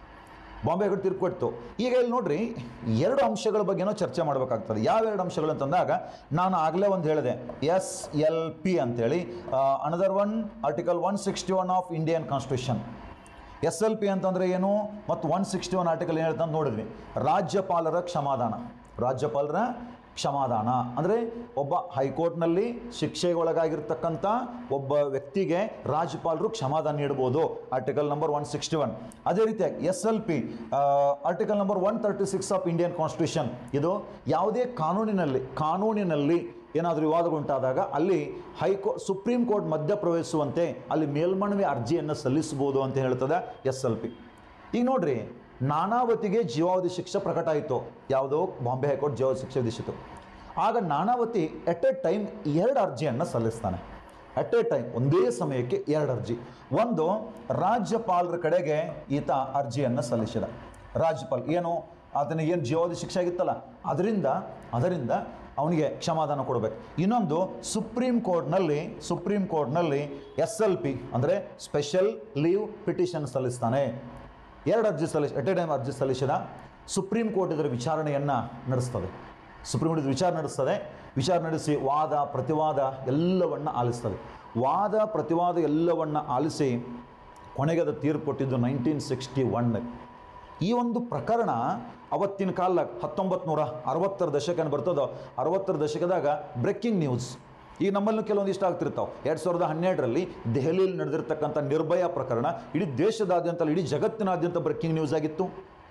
Speaker 1: ಬಾಂಬೆ ಹೈಕೋರ್ಟ್ ತೀರ್ಪು ಕೊಡ್ತು ಈಗ ಇಲ್ಲಿ ನೋಡ್ರಿ ಎರಡು ಅಂಶಗಳ ಬಗ್ಗೆನೂ ಚರ್ಚೆ ಮಾಡಬೇಕಾಗ್ತದೆ ಯಾವೆರಡು ಅಂಶಗಳು ಅಂತಂದಾಗ ನಾನು ಆಗಲೇ ಒಂದು ಹೇಳಿದೆ ಎಸ್ ಎಲ್ ಪಿ ಅಂತೇಳಿ another one article one sixty one of Indian constitution S L P ಅಂತಂದರೆ ಏನು ಮತ್ತು ಒನ್ ಸಿಕ್ಸ್ಟಿ ಒನ್ ಆರ್ಟಿಕಲ್ ಏನು ಹೇಳ್ತಾ ನೋಡಿದ್ವಿ ರಾಜ್ಯಪಾಲರ ಕ್ಷಮಾದಾನ ರಾಜ್ಯಪಾಲರ ಕ್ಷಮಾದಾನ ಅಂದರೆ ಒಬ್ಬ ಹೈಕೋರ್ಟ್ನಲ್ಲಿ ಶಿಕ್ಷೆಗೆ ಒಳಗಾಗಿರ್ತಕ್ಕಂಥ ಒಬ್ಬ ವ್ಯಕ್ತಿಗೆ ರಾಜ್ಯಪಾಲರು ಕ್ಷಮಾದಾನ ನೀಡ್ಬೋದು article number one sixty one ಅದೇ ರೀತಿಯಾಗಿ S L P article number one thirty six of Indian constitution ಇದು ಯಾವುದೇ ಕಾನೂನಿನಲ್ಲಿ ಕಾನೂನಿನಲ್ಲಿ ಏನಾದರೂ ವಿವಾದಗಳುಂಟಾದಾಗ ಅಲ್ಲಿ ಹೈಕೋ ಸುಪ್ರೀಂ ಕೋರ್ಟ್ ಮಧ್ಯಪ್ರವೇಶಿಸುವಂತೆ ಅಲ್ಲಿ ಮೇಲ್ಮನವಿ ಅರ್ಜಿಯನ್ನು ಸಲ್ಲಿಸಬಹುದು ಅಂತ ಹೇಳ್ತದೆ ಎಸ್ ಎಲ್ ಪಿ ಈಗ ನೋಡ್ರಿ ನಾನಾವತಿಗೆ ಜೀವಾವಧಿ ಶಿಕ್ಷೆ ಪ್ರಕಟ ಆಯಿತು ಯಾವುದೋ ಬಾಂಬೆ ಹೈಕೋರ್ಟ್ ಜೀವಾವಧಿ ಶಿಕ್ಷೆ ವಿಧಿಸಿತು ಆಗ ನಾನಾವತಿ ಎಟ್ ಎ ಟೈಮ್ ಎರಡು ಅರ್ಜಿಯನ್ನು ಸಲ್ಲಿಸ್ತಾನೆ ಅಟ್ ಎ ಟೈಮ್ ಒಂದೇ ಸಮಯಕ್ಕೆ ಎರಡು ಅರ್ಜಿ ಒಂದು ರಾಜ್ಯಪಾಲರ ಕಡೆಗೆ ಈತ ಅರ್ಜಿಯನ್ನು ಸಲ್ಲಿಸಿದ ರಾಜ್ಯಪಾಲ್ ಏನು ಆತನಿಗೆ ಏನು ಜೀವಾವಧಿ ಶಿಕ್ಷೆ ಆಗಿತ್ತಲ್ಲ ಅದರಿಂದ ಅದರಿಂದ ಅವನಿಗೆ ಕ್ಷಮಾದಾನ ಕೊಡಬೇಕು ಇನ್ನೊಂದು ಸುಪ್ರೀಂ ಕೋರ್ಟ್ನಲ್ಲಿ ಸುಪ್ರೀಂ ಕೋರ್ಟ್ನಲ್ಲಿ ಎಸ್ ಎಲ್ ಪಿ ಅಂದರೆ ಸ್ಪೆಷಲ್ ಲೀವ್ ಪಿಟಿಷನ್ ಸಲ್ಲಿಸ್ತಾನೆ ಎರಡು ಅರ್ಜಿ ಸಲ್ಲಿಸಿ ಎಟ್ ಎ ಟೈಮ್ ಅರ್ಜಿ ಸಲ್ಲಿಸಿದ ಸುಪ್ರೀಂ ಕೋರ್ಟ್ ಇದರ ವಿಚಾರಣೆಯನ್ನು ನಡೆಸ್ತದೆ ಸುಪ್ರೀಂ ಕೋರ್ಟ್ ಇದು ವಿಚಾರ ನಡೆಸ್ತದೆ ವಿಚಾರ ನಡೆಸಿ ವಾದ ಪ್ರತಿವಾದ ಎಲ್ಲವನ್ನು ಆಲಿಸ್ತದೆ ವಾದ ಪ್ರತಿವಾದ ಎಲ್ಲವನ್ನು ಆಲಿಸಿ ಕೊನೆಗೆ ಅದು ತೀರ್ಪು ಕೊಟ್ಟಿದ್ದು ನೈನ್ಟೀನ್ ಸಿಕ್ಸ್ಟಿ ಒನ್ನಲ್ಲಿ ಈ ಒಂದು ಪ್ರಕರಣ ಅವತ್ತಿನ ಕಾಲ ಹತ್ತೊಂಬತ್ತು ನೂರ ಅರವತ್ತರ ದಶಕ ಏನು ಬರ್ತದೋ ಅರವತ್ತರ ದಶಕದಾಗ ಬ್ರೇಕಿಂಗ್ ನ್ಯೂಸ್ ಈಗ ನಮ್ಮಲ್ಲೂ ಕೆಲವೊಂದು ಇಷ್ಟ ಆಗ್ತಿರ್ತಾವೆ ಎರಡು ಸಾವಿರದ ಹನ್ನೆರಡರಲ್ಲಿ ದೆಹಲಿಯಲ್ಲಿ ನಡೆದಿರ್ತಕ್ಕಂಥ ನಿರ್ಭಯ ಪ್ರಕರಣ ಇಡೀ ದೇಶದಾದ್ಯಂತ ಅಲ್ಲ, ಇಡೀ ಜಗತ್ತಿನಾದ್ಯಂತ ಬ್ರೇಕಿಂಗ್ ನ್ಯೂಸ್ ಆಗಿತ್ತು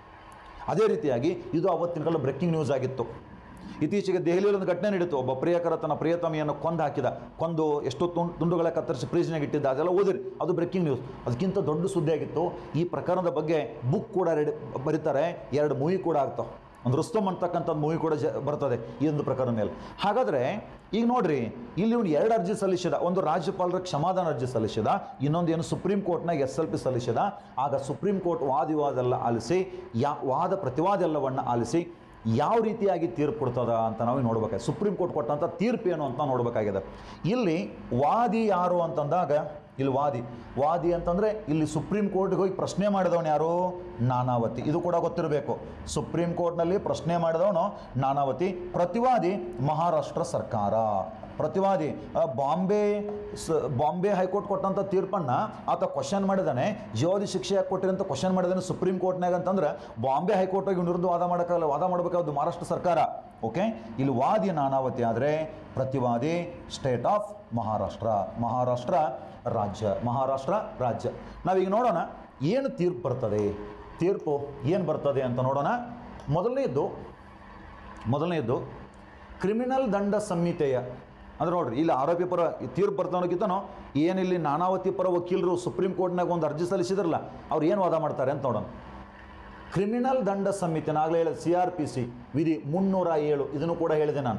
Speaker 1: ಅದೇ ರೀತಿಯಾಗಿ ಇದು ಅವತ್ತಿನ ಕಾಲ ಬ್ರೇಕಿಂಗ್ ನ್ಯೂಸ್ ಆಗಿತ್ತು ಇತ್ತೀಚೆಗೆ ದೆಹಲಿಯಲ್ಲಿ ಒಂದು ಘಟನೆ ನಡೀತು ಒಬ್ಬ ಪ್ರಿಯಕರ ತನ್ನ ಪ್ರಿಯತಮಿಯನ್ನು ಕೊಂದು ಹಾಕಿದ ಕೊಂದು ಎಷ್ಟೋ ತುಂಡು ತುಂಡುಗಳ ಕತ್ತರಿಸಿ ಫ್ರೀಜ್ನಾಗ ಇಟ್ಟಿದ್ದ ಅದೆಲ್ಲ ಓದಿರಿ ಅದು ಬ್ರೇಕಿಂಗ್ ನ್ಯೂಸ್ ಅದಕ್ಕಿಂತ ದೊಡ್ಡ ಸುದ್ದಿ ಆಗಿತ್ತು ಈ ಪ್ರಕರಣದ ಬಗ್ಗೆ ಬುಕ್ ಕೂಡ ರೆಡಿ ಬರೀತಾರೆ ಎರಡು ಮೂವಿ ಕೂಡ ಆಗ್ತಾವೆ ಒಂದು ರುಸ್ತಮ್ ಅಂತಕ್ಕಂಥದ್ದು ಮೂವಿ ಕೂಡ ಜ ಬರ್ತದೆ ಈ ಒಂದು ಪ್ರಕರಣ ಮೇಲೆ ಹಾಗಾದರೆ ಈಗ ನೋಡ್ರಿ ಇಲ್ಲಿ ಇವನು ಎರಡು ಅರ್ಜಿ ಸಲ್ಲಿಸಿದ ಒಂದು ರಾಜ್ಯಪಾಲರ ಕ್ಷಮಾದಾನ ಅರ್ಜಿ ಸಲ್ಲಿಸಿದ ಇನ್ನೊಂದು ಏನು ಸುಪ್ರೀಂ ಕೋರ್ಟ್ನಾಗ ಎಸ್ ಎಲ್ ಪಿ ಸಲ್ಲಿಸಿದ ಆಗ ಸುಪ್ರೀಂ ಕೋರ್ಟ್ ವಾದ ವಿವಾದ ಎಲ್ಲ ಆಲಿಸಿ ಯಾ ವಾದ ಪ್ರತಿವಾದ ಎಲ್ಲವನ್ನು ಆಲಿಸಿ ಯಾವ ರೀತಿಯಾಗಿ ತೀರ್ಪು ಕೊಡ್ತದ ಅಂತ ನಾವು ನೋಡ್ಬೇಕಾಗಿದೆ ಸುಪ್ರೀಂ ಕೋರ್ಟ್ ಕೊಟ್ಟಂಥ ತೀರ್ಪು ಏನು ಅಂತ ನೋಡಬೇಕಾಗಿದೆ ಇಲ್ಲಿ ವಾದಿ ಯಾರು ಅಂತಂದಾಗ ಇಲ್ಲಿ ವಾದಿ ವಾದಿ ಅಂತಂದರೆ ಇಲ್ಲಿ ಸುಪ್ರೀಂ ಕೋರ್ಟ್ಗೆ ಹೋಗಿ ಪ್ರಶ್ನೆ ಮಾಡಿದವನು ಯಾರು ನಾನಾವತಿ ಇದು ಕೂಡ ಗೊತ್ತಿರಬೇಕು ಸುಪ್ರೀಂ ಕೋರ್ಟ್ನಲ್ಲಿ ಪ್ರಶ್ನೆ ಮಾಡಿದವನು ನಾನಾವತಿ ಪ್ರತಿವಾದಿ ಮಹಾರಾಷ್ಟ್ರ ಸರ್ಕಾರ ಪ್ರತಿವಾದಿ ಆ, ಬಾಂಬೆ ಸ ಬಾಂಬೆ ಹೈಕೋರ್ಟ್ ಕೊಟ್ಟಂಥ ತೀರ್ಪನ್ನು ಆತ ಕ್ವಶನ್ ಮಾಡಿದಾನೆ ಜೀವಾವಧಿ ಶಿಕ್ಷೆ ಯಾಕೆ ಕೊಟ್ಟಿರಿ ಅಂತ ಕ್ವಶನ್ ಮಾಡಿದಾನೆ ಸುಪ್ರೀಂ ಕೋರ್ಟ್ನಾಗ ಅಂತಂದ್ರೆ ಬಾಂಬೆ ಹೈಕೋರ್ಟಿಗೆ ವಿರುದ್ಧ ವಾದ ಮಾಡೋಕ್ಕಾಗಲ್ಲ ವಾದ ಮಾಡಬೇಕಾದ್ದು ಮಹಾರಾಷ್ಟ್ರ ಸರ್ಕಾರ ಓಕೆ ಇಲ್ಲಿ ವಾದಿ ನಾನಾವತಿ ಆದರೆ ಪ್ರತಿವಾದಿ ಸ್ಟೇಟ್ ಆಫ್ ಮಹಾರಾಷ್ಟ್ರ ಮಹಾರಾಷ್ಟ್ರ ರಾಜ್ಯ ಮಹಾರಾಷ್ಟ್ರ ರಾಜ್ಯ ನಾವೀಗ ನೋಡೋಣ ಏನು ತೀರ್ಪು ಬರ್ತದೆ ತೀರ್ಪು ಏನು ಬರ್ತದೆ ಅಂತ ನೋಡೋಣ ಮೊದಲನೇದ್ದು ಮೊದಲನೇದ್ದು ಕ್ರಿಮಿನಲ್ ದಂಡ ಸಂಹಿತೆಯ ಅಂದ್ರೆ ನೋಡ್ರಿ ಇಲ್ಲಿ ಆರೋಪಿ ಪರ ಈ ತೀರ್ಪು ಬರ್ತಾನೋಕ್ಕಿಂತನೋ ಏನಿಲ್ಲಿ ನಾನಾವತಿ ಪರ ವಕೀಲರು ಸುಪ್ರೀಂ ಕೋರ್ಟ್ನಾಗ ಒಂದು ಅರ್ಜಿ ಸಲ್ಲಿಸಿದ್ರಲ್ಲ ಅವ್ರು ಏನು ವಾದ ಮಾಡ್ತಾರೆ ಅಂತ ನೋಡೋಣ ಕ್ರಿಮಿನಲ್ ದಂಡ ಸಂಹಿತೆ ನಾಗಲೇ ಹೇಳಿದ ಸಿ ಆರ್ ಪಿ ಸಿ ವಿಧಿ ಮುನ್ನೂರ ಏಳು ಇದನ್ನು ಕೂಡ ಹೇಳಿದೆ ನಾನು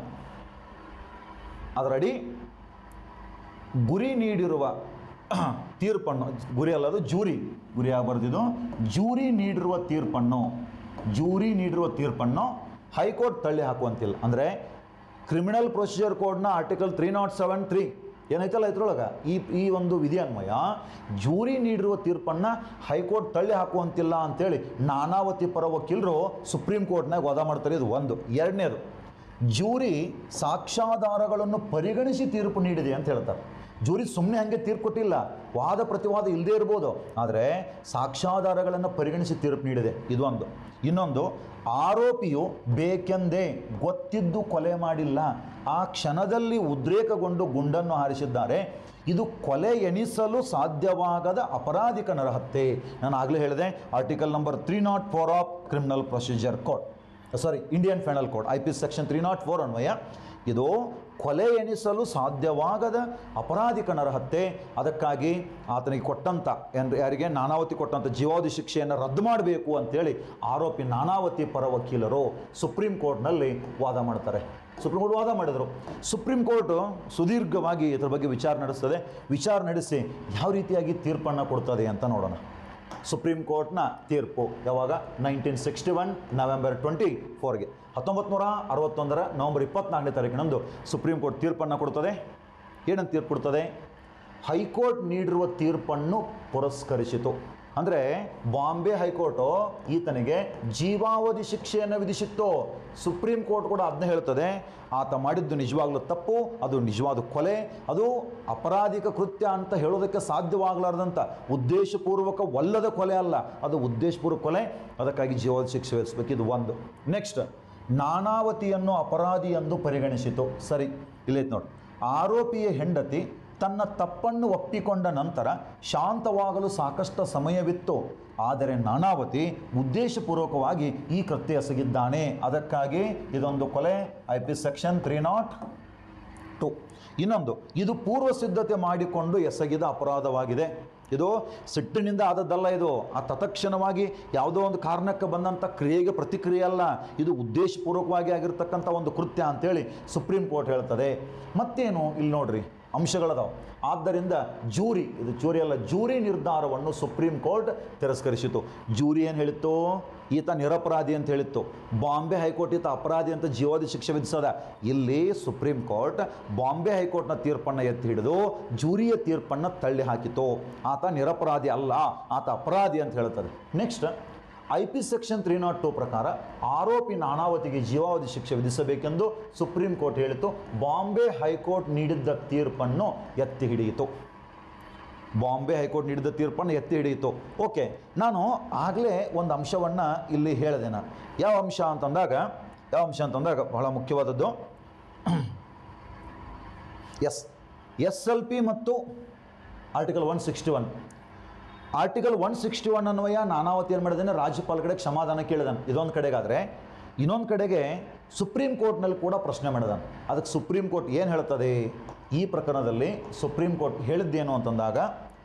Speaker 1: ಅದರಡಿ ಗುರಿ ನೀಡಿರುವ ತೀರ್ಪನ್ನು ಗುರಿ ಅಲ್ಲದು ಜೂರಿ ಗುರಿ ಆಗ್ಬಾರ್ದಿದು ಜೂರಿ ನೀಡಿರುವ ತೀರ್ಪನ್ನು ಜೂರಿ ನೀಡಿರುವ ತೀರ್ಪನ್ನು ಹೈಕೋರ್ಟ್ ತಳ್ಳಿ ಹಾಕುವಂತಿಲ್ಲ ಅಂದರೆ ಕ್ರಿಮಿನಲ್ ಪ್ರೊಸೀಜರ್ ಕೋಡ್ನ article three not seven three ಏನೈತಲ್ಲ ಇದ್ರೊಳಗೆ ಈ ಈ ಒಂದು ವಿಧಿ ಅನ್ವಯ ಜೂರಿ ನೀಡಿರುವ ತೀರ್ಪನ್ನು ಹೈಕೋರ್ಟ್ ತಳ್ಳಿ ಹಾಕುವಂತಿಲ್ಲ ಅಂತೇಳಿ ನಾನಾವತಿ ಪರ ವಕೀಲರು ಸುಪ್ರೀಂ ಕೋರ್ಟ್ನಾಗ ವಾದ ಮಾಡ್ತಾರೆ ಇದು ಒಂದು ಎರಡನೇದು ಜೂರಿ ಸಾಕ್ಷ್ಯಾಧಾರಗಳನ್ನು ಪರಿಗಣಿಸಿ ತೀರ್ಪು ನೀಡಿದೆ ಅಂತ ಹೇಳ್ತಾರೆ ಜೂರಿ ಸುಮ್ಮನೆ ಹಾಗೆ ತೀರ್ಪು ಕೊಟ್ಟಿಲ್ಲ ವಾದ ಪ್ರತಿವಾದ ಇಲ್ಲದೆ ಇರ್ಬೋದು ಆದರೆ ಸಾಕ್ಷ್ಯಾಧಾರಗಳನ್ನು ಪರಿಗಣಿಸಿ ತೀರ್ಪು ನೀಡಿದೆ ಇದು ಒಂದು ಇನ್ನೊಂದು ಆರೋಪಿಯು ಬೇಕೆಂದೇ ಗೊತ್ತಿದ್ದು ಕೊಲೆ ಮಾಡಿಲ್ಲ ಆ ಕ್ಷಣದಲ್ಲಿ ಉದ್ರೇಕಗೊಂಡು ಗುಂಡನ್ನು ಹಾರಿಸಿದ್ದಾರೆ ಇದು ಕೊಲೆ ಎಣಿಸಲು ಸಾಧ್ಯವಾಗದ ಅಪರಾಧಿಕ ನರಹತ್ಯೆ ನಾನು ಆಗಲೇ ಹೇಳಿದೆ article number three not four of criminal procedure code sorry Indian penal code I P section three not four ಅನ್ವಯ ಇದು ಕೊಲೆ ಎಣಿಸಲು ಸಾಧ್ಯವಾಗದ ಅಪರಾಧಿಕ ನರಹತ್ಯೆ ಅದಕ್ಕಾಗಿ ಆತನಿಗೆ ಕೊಟ್ಟಂಥ ಏನು ಯಾರಿಗೆ ನಾನಾವತಿ ಕೊಟ್ಟಂಥ ಜೀವಾವಧಿ ಶಿಕ್ಷೆಯನ್ನು ರದ್ದು ಮಾಡಬೇಕು ಅಂತೇಳಿ ಆರೋಪಿ ನಾನಾವತಿ ಪರ ವಕೀಲರು ಸುಪ್ರೀಂ ಕೋರ್ಟ್ನಲ್ಲಿ ವಾದ ಮಾಡ್ತಾರೆ ಸುಪ್ರೀಂ ಕೋರ್ಟ್ ವಾದ ಮಾಡಿದರು ಸುಪ್ರೀಂ ಕೋರ್ಟು ಸುದೀರ್ಘವಾಗಿ ಇದ್ರ ಬಗ್ಗೆ ವಿಚಾರ ನಡೆಸ್ತದೆ ವಿಚಾರ ನಡೆಸಿ ಯಾವ ರೀತಿಯಾಗಿ ತೀರ್ಪನ್ನು ಕೊಡ್ತದೆ ಅಂತ ನೋಡೋಣ ಸುಪ್ರೀಂ ಕೋರ್ಟ್ನ ತೀರ್ಪು ಯಾವಾಗ nineteen sixty one November twenty ಫೋರ್ಗೆ ಹತ್ತೊಂಬತ್ತು ನೂರ ಅರವತ್ತೊಂದರ ನವೆಂಬರ್ ಇಪ್ಪತ್ನಾಲ್ಕನೇ ತಾರೀಕಿನಂದು ಸುಪ್ರೀಂ ಕೋರ್ಟ್ ತೀರ್ಪನ್ನು ಕೊಡ್ತದೆ ಏನಂತ ತೀರ್ಪು ಕೊಡ್ತದೆ ಹೈಕೋರ್ಟ್ ನೀಡಿರುವ ತೀರ್ಪನ್ನು ಪುರಸ್ಕರಿಸಿತು ಅಂದರೆ ಬಾಂಬೆ ಹೈಕೋರ್ಟು ಈತನಿಗೆ ಜೀವಾವಧಿ ಶಿಕ್ಷೆಯನ್ನು ವಿಧಿಸಿತ್ತು ಸುಪ್ರೀಂ ಕೋರ್ಟ್ ಕೂಡ ಅದನ್ನ ಹೇಳ್ತದೆ ಆತ ಮಾಡಿದ್ದು ನಿಜವಾಗ್ಲೂ ತಪ್ಪು ಅದು ನಿಜವಾದ ಕೊಲೆ ಅದು ಅಪರಾಧಿಕ ಕೃತ್ಯ ಅಂತ ಹೇಳೋದಕ್ಕೆ ಸಾಧ್ಯವಾಗಲಾರ್ದಂಥ ಉದ್ದೇಶಪೂರ್ವಕವಲ್ಲದ ಕೊಲೆ ಅಲ್ಲ ಅದು ಉದ್ದೇಶಪೂರ್ವಕ ಕೊಲೆ ಅದಕ್ಕಾಗಿ ಜೀವಾವಧಿ ಶಿಕ್ಷೆ ವಿಧಿಸಬೇಕು ಇದು ಒಂದು ನೆಕ್ಸ್ಟ್ ನಾನಾವತಿಯನ್ನು ಅಪರಾಧಿ ಎಂದು ಪರಿಗಣಿಸಿತು ಸರಿ ಇಲ್ಲೈತೆ ನೋಡಿ ಆರೋಪಿಯ ಹೆಂಡತಿ ತನ್ನ ತಪ್ಪನ್ನು ಒಪ್ಪಿಕೊಂಡ ನಂತರ ಶಾಂತವಾಗಲು ಸಾಕಷ್ಟು ಸಮಯವಿತ್ತು ಆದರೆ ನಾನಾವತಿ ಉದ್ದೇಶಪೂರ್ವಕವಾಗಿ ಈ ಕೃತ್ಯ ಎಸಗಿದ್ದಾನೆ ಅದಕ್ಕಾಗಿ ಇದೊಂದು ಕೊಲೆ I P section three not two ಇನ್ನೊಂದು ಇದು ಪೂರ್ವ ಸಿದ್ಧತೆ ಮಾಡಿಕೊಂಡು ಎಸಗಿದ ಅಪರಾಧವಾಗಿದೆ ಇದು ಸಿಟ್ಟಿನಿಂದ ಆದದ್ದಲ್ಲ ಇದು ಆ ತತ್ಕ್ಷಣವಾಗಿ ಯಾವುದೋ ಒಂದು ಕಾರಣಕ್ಕೆ ಬಂದಂಥ ಕ್ರಿಯೆಗೆ ಪ್ರತಿಕ್ರಿಯೆ ಅಲ್ಲ ಇದು ಉದ್ದೇಶಪೂರ್ವಕವಾಗಿ ಆಗಿರ್ತಕ್ಕಂಥ ಒಂದು ಕೃತ್ಯ ಅಂತೇಳಿ ಸುಪ್ರೀಂ ಕೋರ್ಟ್ ಹೇಳ್ತದೆ ಮತ್ತೇನು ಇಲ್ಲಿ ನೋಡ್ರಿ ಅಂಶಗಳದಾವು ಆದ್ದರಿಂದ ಜೂರಿ ಇದು ಜೂರಿ ಅಲ್ಲ ಜೂರಿ ನಿರ್ಧಾರವನ್ನು ಸುಪ್ರೀಂ ಕೋರ್ಟ್ ತಿರಸ್ಕರಿಸಿತು ಜೂರಿ ಏನು ಹೇಳಿತ್ತು ಈತ ನಿರಪರಾಧಿ ಅಂತ ಹೇಳಿತ್ತು ಬಾಂಬೆ ಹೈಕೋರ್ಟ್ ಈತ ಅಪರಾಧಿ ಅಂತ ಜೀವಾವಧಿ ಶಿಕ್ಷೆ ವಿಧಿಸದ ಇಲ್ಲಿ ಸುಪ್ರೀಂ ಕೋರ್ಟ್ ಬಾಂಬೆ ಹೈಕೋರ್ಟ್ನ ತೀರ್ಪನ್ನು ಎತ್ತಿ ಹಿಡಿದು ಜೂರಿಯ ತೀರ್ಪನ್ನು ತಳ್ಳಿ ಹಾಕಿತು ಆತ ನಿರಪರಾಧಿ ಅಲ್ಲ ಆತ ಅಪರಾಧಿ ಅಂತ ಹೇಳ್ತದೆ next I P section three not two ಪ್ರಕಾರ ಆರೋಪಿ ನಾನಾವತಿಗೆ ಜೀವಾವಧಿ ಶಿಕ್ಷೆ ವಿಧಿಸಬೇಕೆಂದು ಸುಪ್ರೀಂ ಕೋರ್ಟ್ ಹೇಳಿತು ಬಾಂಬೆ ಹೈಕೋರ್ಟ್ ನೀಡಿದ್ದ ತೀರ್ಪನ್ನು ಎತ್ತಿ ಹಿಡಿಯಿತು ಬಾಂಬೆ ಹೈಕೋರ್ಟ್ ನೀಡಿದ ತೀರ್ಪನ್ನು ಎತ್ತಿ ಹಿಡಿಯಿತು ಓಕೆ ನಾನು ಆಗಲೇ ಒಂದು ಅಂಶವನ್ನು ಇಲ್ಲಿ ಹೇಳಿದೆ ನಾನು ಯಾವ ಅಂಶ ಅಂತಂದಾಗ ಯಾವ ಅಂಶ ಅಂತಂದಾಗ ಬಹಳ ಮುಖ್ಯವಾದದ್ದು ಎಸ್ ಎಸ್ ಎಲ್ ಪಿ ಮತ್ತು article one sixty one article one sixty one ಅನ್ವಯ ನಾನಾವತಿ ಏನು ಮಾಡಿದ್ದಾನೆ ರಾಜ್ಯಪಾಲ ಕಡೆ ಕ್ಷಮಾದಾನ ಕೇಳಿದಾನೆ ಇದೊಂದು ಕಡೆಗಾದರೆ ಇನ್ನೊಂದು ಕಡೆಗೆ ಸುಪ್ರೀಂ ಕೋರ್ಟ್ನಲ್ಲಿ ಕೂಡ ಪ್ರಶ್ನೆ ಮಾಡಿದಾನೆ ಅದಕ್ಕೆ ಸುಪ್ರೀಂ ಕೋರ್ಟ್ ಏನು ಹೇಳ್ತದೆ ಈ ಪ್ರಕರಣದಲ್ಲಿ ಸುಪ್ರೀಂ ಕೋರ್ಟ್ ಹೇಳಿದ್ದೇನು ಅಂತಂದಾಗ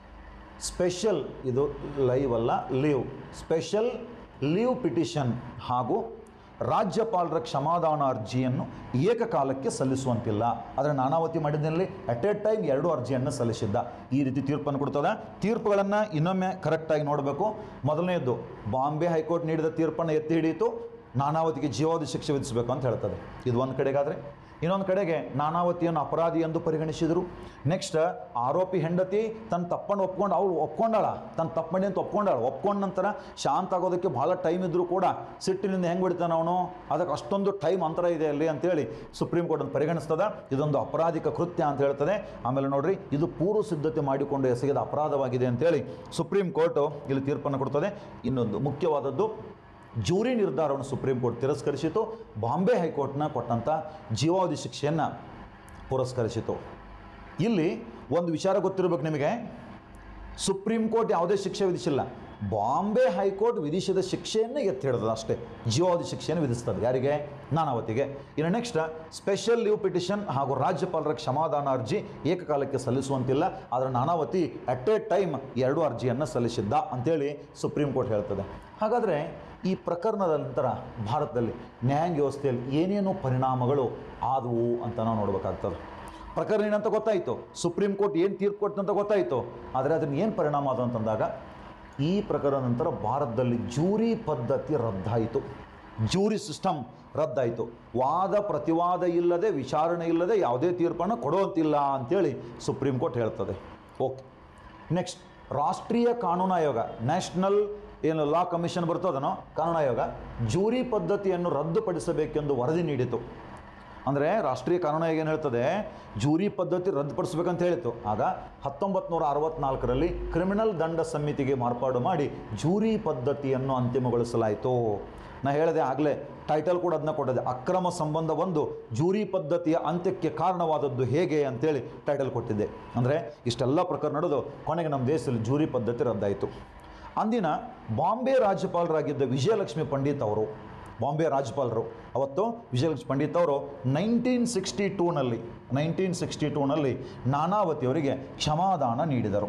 Speaker 1: ಸ್ಪೆಷಲ್ ಇದು ಲೈವ್ ಅಲ್ಲ ಲೀವ್ ಸ್ಪೆಷಲ್ ಲೀವ್ ಪಿಟಿಷನ್ ಹಾಗೂ ರಾಜ್ಯಪಾಲರ ಕ್ಷಮಾದಾನ ಅರ್ಜಿಯನ್ನು ಏಕಕಾಲಕ್ಕೆ ಸಲ್ಲಿಸುವಂತಿಲ್ಲ ಆದರೆ ನಾನಾವತಿ ಮಾಡಿದ್ದಲ್ಲಿ ಅಟ್ ಎ ಟೈಮ್ ಎರಡು ಅರ್ಜಿಯನ್ನು ಸಲ್ಲಿಸಿದ್ದ ಈ ರೀತಿ ತೀರ್ಪನ್ನು ಕೊಡ್ತದೆ ತೀರ್ಪುಗಳನ್ನು ಇನ್ನೊಮ್ಮೆ ಕರೆಕ್ಟಾಗಿ ನೋಡಬೇಕು ಮೊದಲನೆಯದ್ದು ಬಾಂಬೆ ಹೈಕೋರ್ಟ್ ನೀಡಿದ ತೀರ್ಪನ್ನು ಎತ್ತಿ ಹಿಡಿಯಿತು ನಾನಾವತಿಗೆ ಜೀವಾವಧಿ ಶಿಕ್ಷೆ ವಿಧಿಸಬೇಕು ಅಂತ ಹೇಳ್ತದೆ ಇದು ಒಂದು ಕಡೆಗಾದರೆ ಇನ್ನೊಂದು ಕಡೆಗೆ ನಾನಾವತಿಯನ್ನು ಅಪರಾಧಿ ಎಂದು ಪರಿಗಣಿಸಿದರು ನೆಕ್ಸ್ಟ್ ಆರೋಪಿ ಹೆಂಡತಿ ತನ್ನ ತಪ್ಪನ್ನು ಒಪ್ಕೊಂಡು ಅವಳು ಒಪ್ಕೊಂಡಾಳ ತನ್ನ ತಪ್ಪು ಮಾಡಿ ಅಂತ ಒಪ್ಕೊಂಡಾಳ ಒಪ್ಕೊಂಡ ನಂತರ ಶಾಂತ ಆಗೋದಕ್ಕೆ ಭಾಳ ಟೈಮ್ ಇದ್ದರೂ ಕೂಡ ಸಿಟ್ಟಿನಿಂದ ಹೆಂಗೆ ಬಿಡ್ತಾನೆ ಅವನು ಅದಕ್ಕೆ ಅಷ್ಟೊಂದು ಟೈಮ್ ಅಂತರ ಇದೆ ಅಲ್ಲಿ ಅಂತೇಳಿ ಸುಪ್ರೀಂ ಕೋರ್ಟ್ ಅಂತ ಪರಿಗಣಿಸ್ತದ ಇದೊಂದು ಅಪರಾಧಿಕ ಕೃತ್ಯ ಅಂತ ಹೇಳ್ತದೆ ಆಮೇಲೆ ನೋಡ್ರಿ ಇದು ಪೂರ್ವ ಸಿದ್ಧತೆ ಮಾಡಿಕೊಂಡು ಎಸಗಿದ ಅಪರಾಧವಾಗಿದೆ ಅಂತೇಳಿ ಸುಪ್ರೀಂ ಕೋರ್ಟು ಇಲ್ಲಿ ತೀರ್ಪನ್ನು ಕೊಡ್ತದೆ ಇನ್ನೊಂದು ಮುಖ್ಯವಾದದ್ದು ಜೂರಿ ನಿರ್ಧಾರವನ್ನು ಸುಪ್ರೀಂ ಕೋರ್ಟ್ ತಿರಸ್ಕರಿಸಿತು ಬಾಂಬೆ ಹೈಕೋರ್ಟ್ನ ಕೊಟ್ಟಂಥ ಜೀವಾವಧಿ ಶಿಕ್ಷೆಯನ್ನು ಪುರಸ್ಕರಿಸಿತು ಇಲ್ಲಿ ಒಂದು ವಿಚಾರ ಗೊತ್ತಿರಬೇಕು ನಿಮಗೆ ಸುಪ್ರೀಂ ಕೋರ್ಟ್ ಯಾವುದೇ ಶಿಕ್ಷೆ ವಿಧಿಸಿಲ್ಲ ಬಾಂಬೆ ಹೈಕೋರ್ಟ್ ವಿಧಿಸಿದ ಶಿಕ್ಷೆಯನ್ನು ಎತ್ತಿ ಹಿಡಿದದ ಅಷ್ಟೇ ಜೀವಾವಧಿ ಶಿಕ್ಷೆಯನ್ನು ವಿಧಿಸ್ತದೆ ಯಾರಿಗೆ ನಾನಾವತಿಗೆ ಇನ್ನು ನೆಕ್ಸ್ಟ್ ಸ್ಪೆಷಲ್ ಲೀವ್ ಪಿಟಿಷನ್ ಹಾಗೂ ರಾಜ್ಯಪಾಲರ ಕ್ಷಮಾದಾನ ಅರ್ಜಿ ಏಕಕಾಲಕ್ಕೆ ಸಲ್ಲಿಸುವಂತಿಲ್ಲ ಆದರೆ ನಾನಾವತಿ ಅಟ್ ಎ ಟೈಮ್ ಎರಡು ಅರ್ಜಿಯನ್ನು ಸಲ್ಲಿಸಿದ್ದ ಅಂತೇಳಿ ಸುಪ್ರೀಂ ಕೋರ್ಟ್ ಹೇಳ್ತದೆ ಹಾಗಾದರೆ ಈ ಪ್ರಕರಣದ ನಂತರ ಭಾರತದಲ್ಲಿ ನ್ಯಾಯಾಂಗ ವ್ಯವಸ್ಥೆಯಲ್ಲಿ ಏನೇನು ಪರಿಣಾಮಗಳು ಆದವು ಅಂತ ನಾವು ನೋಡಬೇಕಾಗ್ತದೆ ಪ್ರಕರಣ ಏನಂತ ಗೊತ್ತಾಯಿತು ಸುಪ್ರೀಂ ಕೋರ್ಟ್ ಏನು ತೀರ್ಪು ಕೊಟ್ಟಂತ ಗೊತ್ತಾಯಿತು ಆದರೆ ಅದನ್ನು ಏನು ಪರಿಣಾಮ ಅದು ಅಂತಂದಾಗ ಈ ಪ್ರಕರಣ ನಂತರ ಭಾರತದಲ್ಲಿ ಜೂರಿ ಪದ್ಧತಿ ರದ್ದಾಯಿತು ಜೂರಿ ಸಿಸ್ಟಮ್ ರದ್ದಾಯಿತು ವಾದ ಪ್ರತಿವಾದ ಇಲ್ಲದೆ ವಿಚಾರಣೆ ಇಲ್ಲದೆ ಯಾವುದೇ ತೀರ್ಪನ್ನು ಕೊಡುವಂತಿಲ್ಲ ಅಂತೇಳಿ ಸುಪ್ರೀಂ ಕೋರ್ಟ್ ಹೇಳ್ತದೆ ಓಕೆ ನೆಕ್ಸ್ಟ್ ರಾಷ್ಟ್ರೀಯ ಕಾನೂನು ಆಯೋಗ ನ್ಯಾಷನಲ್ ಏನು ಲಾ ಕಮಿಷನ್ ಬರ್ತದನೋ ಕಾನೂನು ಆಯೋಗ ಜೂರಿ ಪದ್ಧತಿಯನ್ನು ರದ್ದುಪಡಿಸಬೇಕೆಂದು ವರದಿ ನೀಡಿತು ಅಂದರೆ ರಾಷ್ಟ್ರೀಯ ಕಾನೂನು ಏನು ಹೇಳ್ತದೆ ಜೂರಿ ಪದ್ಧತಿ ರದ್ದುಪಡಿಸಬೇಕಂತ ಹೇಳಿತ್ತು ಆಗ ಹತ್ತೊಂಬತ್ತು ನೂರ ಅರವತ್ನಾಲ್ಕರಲ್ಲಿ ಕ್ರಿಮಿನಲ್ ದಂಡ ಸಮಿತಿಗೆ ಮಾರ್ಪಾಡು ಮಾಡಿ ಜೂರಿ ಪದ್ಧತಿಯನ್ನು ಅಂತಿಮಗೊಳಿಸಲಾಯಿತು ನಾ ಹೇಳಿದೆ ಆಗಲೇ ಟೈಟಲ್ ಕೂಡ ಅದನ್ನ ಕೊಟ್ಟಿದೆ ಅಕ್ರಮ ಸಂಬಂಧ ಒಂದು ಜೂರಿ ಪದ್ಧತಿಯ ಅಂತ್ಯಕ್ಕೆ ಕಾರಣವಾದದ್ದು ಹೇಗೆ ಅಂತೇಳಿ ಟೈಟಲ್ ಕೊಟ್ಟಿದ್ದೆ ಅಂದರೆ ಇಷ್ಟೆಲ್ಲ ಪ್ರಕರಣ ನಡೆದು ಕೊನೆಗೆ ನಮ್ಮ ದೇಶದಲ್ಲಿ ಜೂರಿ ಪದ್ಧತಿ ರದ್ದಾಯಿತು ಅಂದಿನ ಬಾಂಬೆ ರಾಜ್ಯಪಾಲರಾಗಿದ್ದ ವಿಜಯಲಕ್ಷ್ಮಿ ಪಂಡಿತ್ ಅವರು ಬಾಂಬೆ ರಾಜ್ಯಪಾಲರು ಅವತ್ತು ವಿಜಯಲಕ್ಷ್ಮಿ ಪಂಡಿತ್ ಅವರು ನೈನ್ಟೀನ್ ಸಿಕ್ಸ್ಟಿ ಟೂನಲ್ಲಿ ನೈನ್ಟೀನ್ ಸಿಕ್ಸ್ಟಿ ಟೂನಲ್ಲಿ ನಾನಾವತಿಯವರಿಗೆ ಕ್ಷಮಾದಾನ ನೀಡಿದರು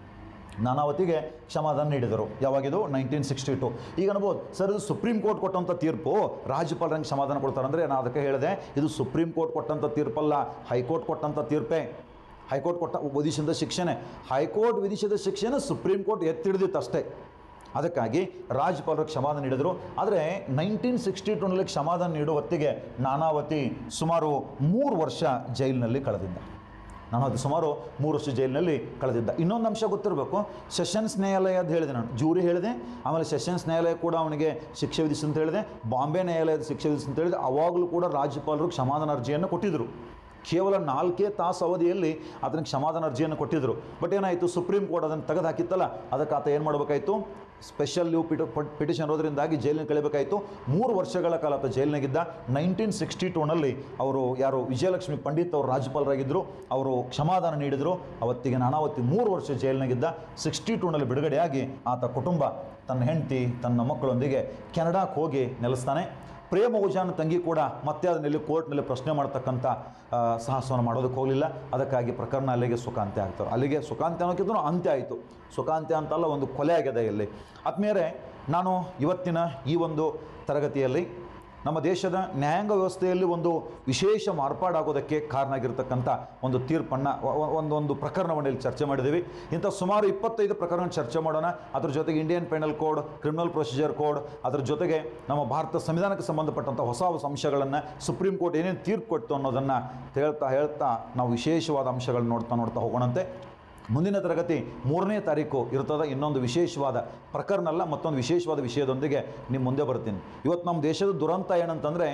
Speaker 1: ನಾನಾವತಿಗೆ ಕ್ಷಮಾದಾನ ನೀಡಿದರು ಯಾವಾಗಿದು ನೈನ್ಟೀನ್ ಸಿಕ್ಸ್ಟಿ ಟು ಈಗ ಅನ್ಬೋದು ಸರ್ ಇದು ಸುಪ್ರೀಂ ಕೋರ್ಟ್ ಕೊಟ್ಟಂಥ ತೀರ್ಪು ರಾಜ್ಯಪಾಲರಂಗೆ ಕ್ಷಮಾದಾನ ಕೊಡ್ತಾರೆ ಅಂದರೆ ನಾನು ಅದಕ್ಕೆ ಹೇಳಿದೆ ಇದು ಸುಪ್ರೀಂ ಕೋರ್ಟ್ ಕೊಟ್ಟಂಥ ತೀರ್ಪಲ್ಲ ಹೈಕೋರ್ಟ್ ಕೊಟ್ಟಂಥ ತೀರ್ಪೇ ಹೈಕೋರ್ಟ್ ಕೊಟ್ಟ ವಿಧಿಸಿದ ಶಿಕ್ಷೆನೇ ಹೈಕೋರ್ಟ್ ವಿಧಿಸಿದ ಶಿಕ್ಷೆನ ಸುಪ್ರೀಂ ಕೋರ್ಟ್ ಎತ್ತಿಡ್ದಿತ್ತು ಅಷ್ಟೇ ಅದಕ್ಕಾಗಿ ರಾಜ್ಯಪಾಲರು ಕ್ಷಮಾದಾನ ನೀಡಿದರು ಆದರೆ ನೈನ್ಟೀನ್ ಸಿಕ್ಸ್ಟಿ ಟೂನಲ್ಲಿ ಕ್ಷಮಾದಾನ ನೀಡುವ ಹೊತ್ತಿಗೆ ನಾನಾವತಿ ಸುಮಾರು ಮೂರು ವರ್ಷ ಜೈಲಿನಲ್ಲಿ ಕಳೆದಿದ್ದ ನಾನು ಅದು ಸುಮಾರು ಮೂರು ವರ್ಷ ಜೈಲಿನಲ್ಲಿ ಕಳೆದಿದ್ದ ಇನ್ನೊಂದು ಅಂಶ ಗೊತ್ತಿರಬೇಕು ಸೆಷನ್ಸ್ ನ್ಯಾಯಾಲಯ ಅಂತ ಹೇಳಿದೆ ನಾನು ಜೂರಿ ಹೇಳಿದೆ ಆಮೇಲೆ ಸೆಷನ್ಸ್ ನ್ಯಾಯಾಲಯ ಕೂಡ ಅವನಿಗೆ ಶಿಕ್ಷೆ ವಿಧಿಸಿ ಅಂತ ಹೇಳಿದೆ ಬಾಂಬೆ ನ್ಯಾಯಾಲಯದ ಶಿಕ್ಷೆ ವಿಧಿಸಿ ಅಂತ ಹೇಳಿದೆ ಅವಾಗಲೂ ಕೂಡ ರಾಜ್ಯಪಾಲರು ಕ್ಷಮಾದಾನ ಅರ್ಜಿಯನ್ನು ಕೊಟ್ಟಿದ್ದರು ಕೇವಲ ನಾಲ್ಕೇ ತಾಸು ಅವಧಿಯಲ್ಲಿ ಅದನ್ನು ಕ್ಷಮಾದಾನ ಅರ್ಜಿಯನ್ನು ಕೊಟ್ಟಿದ್ದರು ಬಟ್ ಏನಾಯಿತು ಸುಪ್ರೀಂ ಕೋರ್ಟ್ ಅದನ್ನು ತೆಗೆದು ಹಾಕಿತ್ತಲ್ಲ ಅದಕ್ಕೆ ಆತ ಏನು ಮಾಡಬೇಕಾಯಿತು ಸ್ಪೆಷಲ್ ಲೀವ್ ಪಿಟ ಪಿಟಿಷನ್ ಇರೋದ್ರಿಂದಾಗಿ ಜೈಲಿನ ಕಳಿಬೇಕಾಯಿತು ಮೂರು ವರ್ಷಗಳ ಕಾಲ ಆತ ಜೈಲಿನಾಗಿದ್ದ ನೈನ್ಟೀನ್ ಸಿಕ್ಸ್ಟಿ ಟೂನಲ್ಲಿ ಅವರು ಯಾರು ವಿಜಯಲಕ್ಷ್ಮಿ ಪಂಡಿತ್ ಅವರು ರಾಜ್ಯಪಾಲರಾಗಿದ್ದರು ಅವರು ಕ್ಷಮಾದಾನ ನೀಡಿದರು ಅವತ್ತಿಗೆ ನಾನಾವತಿ ಮೂರು ವರ್ಷ ಜೈಲಿನಾಗಿದ್ದ ಸಿಕ್ಸ್ಟಿ ಟೂನಲ್ಲಿ ಬಿಡುಗಡೆಯಾಗಿ ಆತ ಕುಟುಂಬ ತನ್ನ ಹೆಂಡತಿ ತನ್ನ ಮಕ್ಕಳೊಂದಿಗೆ ಕೆನಡಾಕ್ಕೆ ಹೋಗಿ ನೆಲೆಸ್ತಾನೆ ಪ್ರೇಮ ಉಜಾನ ತಂಗಿ ಕೂಡ ಮತ್ತೆ ಅದನ್ನೆಲ್ಲಿ ಕೋರ್ಟ್ನಲ್ಲಿ ಪ್ರಶ್ನೆ ಮಾಡ್ತಕ್ಕಂಥ ಆ, ಸಾಹಸವನ್ನು ಮಾಡೋದಕ್ಕೆ ಹೋಗಲಿಲ್ಲ ಅದಕ್ಕಾಗಿ ಪ್ರಕರಣ ಅಲ್ಲಿಗೆ ಸುಖಾಂತ್ಯ ಆಗ್ತವೆ ಅಲ್ಲಿಗೆ ಸುಖಾಂತ್ಯ ಅನ್ನೋಕ್ಕಿಂತ ಅಂತ್ಯ ಆಯಿತು ಸುಖಾಂತ್ಯ ಅಂತಲ್ಲ ಒಂದು ಕೊಲೆ ಆಗಿದೆ ಇಲ್ಲಿ ಆದ್ಮೇಲೆ ನಾನು ಇವತ್ತಿನ ಈ ಒಂದು ತರಗತಿಯಲ್ಲಿ ನಮ್ಮ ದೇಶದ ನ್ಯಾಯಾಂಗ ವ್ಯವಸ್ಥೆಯಲ್ಲಿ ಒಂದು ವಿಶೇಷ ಮಾರ್ಪಾಡಾಗೋದಕ್ಕೆ ಕಾರಣ ಆಗಿರ್ತಕ್ಕಂಥ ಒಂದು ತೀರ್ಪನ್ನು ಒಂದು ಒಂದು ಪ್ರಕರಣವನ್ನು ಇಲ್ಲಿ ಚರ್ಚೆ ಮಾಡಿದ್ದೀವಿ ಇಂಥ ಸುಮಾರು ಇಪ್ಪತ್ತೈದು ಪ್ರಕರಣ ಚರ್ಚೆ ಮಾಡೋಣ ಅದ್ರ ಜೊತೆಗೆ Indian penal code criminal procedure code ಅದ್ರ ಜೊತೆಗೆ ನಮ್ಮ ಭಾರತ ಸಂವಿಧಾನಕ್ಕೆ ಸಂಬಂಧಪಟ್ಟಂಥ ಹೊಸ ಹೊಸ ಅಂಶಗಳನ್ನು ಸುಪ್ರೀಂ ಕೋರ್ಟ್ ಏನೇನು ತೀರ್ಪು ಕೊಡ್ತು ಅನ್ನೋದನ್ನು ಹೇಳ್ತಾ ಹೇಳ್ತಾ ನಾವು ವಿಶೇಷವಾದ ಅಂಶಗಳನ್ನ ನೋಡ್ತಾ ನೋಡ್ತಾ ಹೋಗೋಣಂತೆ ಮುಂದಿನ ತರಗತಿ ಮೂರನೇ ತಾರೀಕು ಇರ್ತದ ಇನ್ನೊಂದು ವಿಶೇಷವಾದ ಪ್ರಕರಣ ಅಲ್ಲ ಮತ್ತೊಂದು ವಿಶೇಷವಾದ ವಿಷಯದೊಂದಿಗೆ ನಿಮ್ಮ ಮುಂದೆ ಬರ್ತೀನಿ ಇವತ್ತು ನಮ್ಮ ದೇಶದ ದುರಂತ ಏನಂತಂದರೆ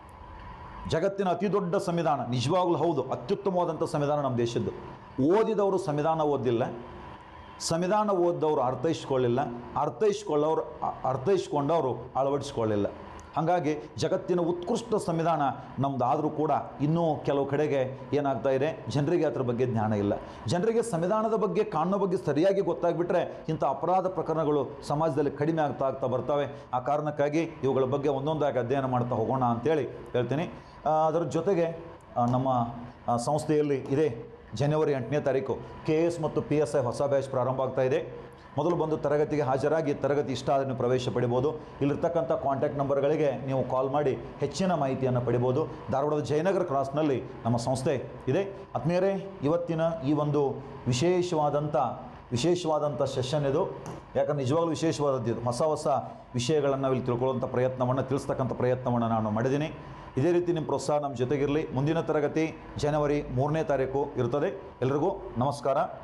Speaker 1: ಜಗತ್ತಿನ ಅತಿ ದೊಡ್ಡ ಸಂವಿಧಾನ ನಿಜವಾಗ್ಲೂ ಹೌದು ಅತ್ಯುತ್ತಮವಾದಂಥ ಸಂವಿಧಾನ ನಮ್ಮ ದೇಶದ್ದು ಓದಿದವರು ಸಂವಿಧಾನ ಓದಿಲ್ಲ ಸಂವಿಧಾನ ಓದಿದವರು ಅರ್ಥೈಸ್ಕೊಳ್ಳಿಲ್ಲ ಅರ್ಥೈಸ್ಕೊಳ್ಳೋರು ಅ- ಅರ್ಥೈಸ್ಕೊಂಡವರು ಅಳವಡಿಸ್ಕೊಳ್ಳಿಲ್ಲ ಹಾಗಾಗಿ ಜಗತ್ತಿನ ಉತ್ಕೃಷ್ಟ ಸಂವಿಧಾನ ನಮ್ಮದಾದರೂ ಕೂಡ ಇನ್ನೂ ಕೆಲವು ಕಡೆಗೆ ಏನಾಗ್ತಾ ಇದೆ ಜನರಿಗೆ ಅದ್ರ ಬಗ್ಗೆ ಜ್ಞಾನ ಇಲ್ಲ ಜನರಿಗೆ ಸಂವಿಧಾನದ ಬಗ್ಗೆ ಕಾನೂನು ಬಗ್ಗೆ ಸರಿಯಾಗಿ ಗೊತ್ತಾಗ್ಬಿಟ್ರೆ ಇಂಥ ಅಪರಾಧ ಪ್ರಕರಣಗಳು ಸಮಾಜದಲ್ಲಿ ಕಡಿಮೆ ಆಗ್ತಾ ಆಗ್ತಾ ಬರ್ತವೆ ಆ ಕಾರಣಕ್ಕಾಗಿ ಇವುಗಳ ಬಗ್ಗೆ ಒಂದೊಂದಾಗಿ ಅಧ್ಯಯನ ಮಾಡ್ತಾ ಹೋಗೋಣ ಅಂತೇಳಿ ಹೇಳ್ತೀನಿ ಆ, ಅದರ ಜೊತೆಗೆ ಆ, ನಮ್ಮ ಆ, ಸಂಸ್ಥೆಯಲ್ಲಿ ಇದೆ ಜನವರಿ ಎಂಟನೇ ತಾರೀಕು ಕೆ ಎಸ್ ಮತ್ತು ಪಿ ಎಸ್ ಐ ಹೊಸ ಬ್ಯಾಚ್ ಪ್ರಾರಂಭ ಆಗ್ತಾ ಇದೆ ಮೊದಲು ಬಂದು ತರಗತಿಗೆ ಹಾಜರಾಗಿ ತರಗತಿ ಇಷ್ಟ ಆದರೆ ನೀವು ಪ್ರವೇಶ ಪಡಿಬೋದು ಇಲ್ಲಿರ್ತಕ್ಕಂಥ ಕಾಂಟ್ಯಾಕ್ಟ್ ನಂಬರ್ಗಳಿಗೆ ನೀವು ಕಾಲ್ ಮಾಡಿ ಹೆಚ್ಚಿನ ಮಾಹಿತಿಯನ್ನು ಪಡಿಬೋದು ಧಾರವಾಡದ ಜಯನಗರ ಕ್ರಾಸ್ನಲ್ಲಿ ನಮ್ಮ ಸಂಸ್ಥೆ ಇದೆ ಆತ್ಮೀಯರೇ ಇವತ್ತಿನ ಈ ಒಂದು ವಿಶೇಷವಾದಂಥ ವಿಶೇಷವಾದಂಥ ಸೆಷನ್ ಇದು ಯಾಕಂದ್ರೆ ನಿಜವಾಗ್ಲೂ ವಿಶೇಷವಾದದ್ದು ಇದು ಹೊಸ ಹೊಸ ವಿಷಯಗಳನ್ನು ಇಲ್ಲಿ ತಿಳ್ಕೊಳ್ಳುವಂಥ ಪ್ರಯತ್ನವನ್ನು ತಿಳಿಸ್ತಕ್ಕಂಥ ಪ್ರಯತ್ನವನ್ನು ನಾನು ಮಾಡಿದ್ದೀನಿ ಇದೇ ರೀತಿ ನಿಮ್ಮ ಪ್ರೋತ್ಸಾಹ ನಮ್ಮ ಜೊತೆಗಿರಲಿ ಮುಂದಿನ ತರಗತಿ ಜನವರಿ ಮೂರನೇ ತಾರೀಕು ಇರ್ತದೆ ಎಲ್ರಿಗೂ ನಮಸ್ಕಾರ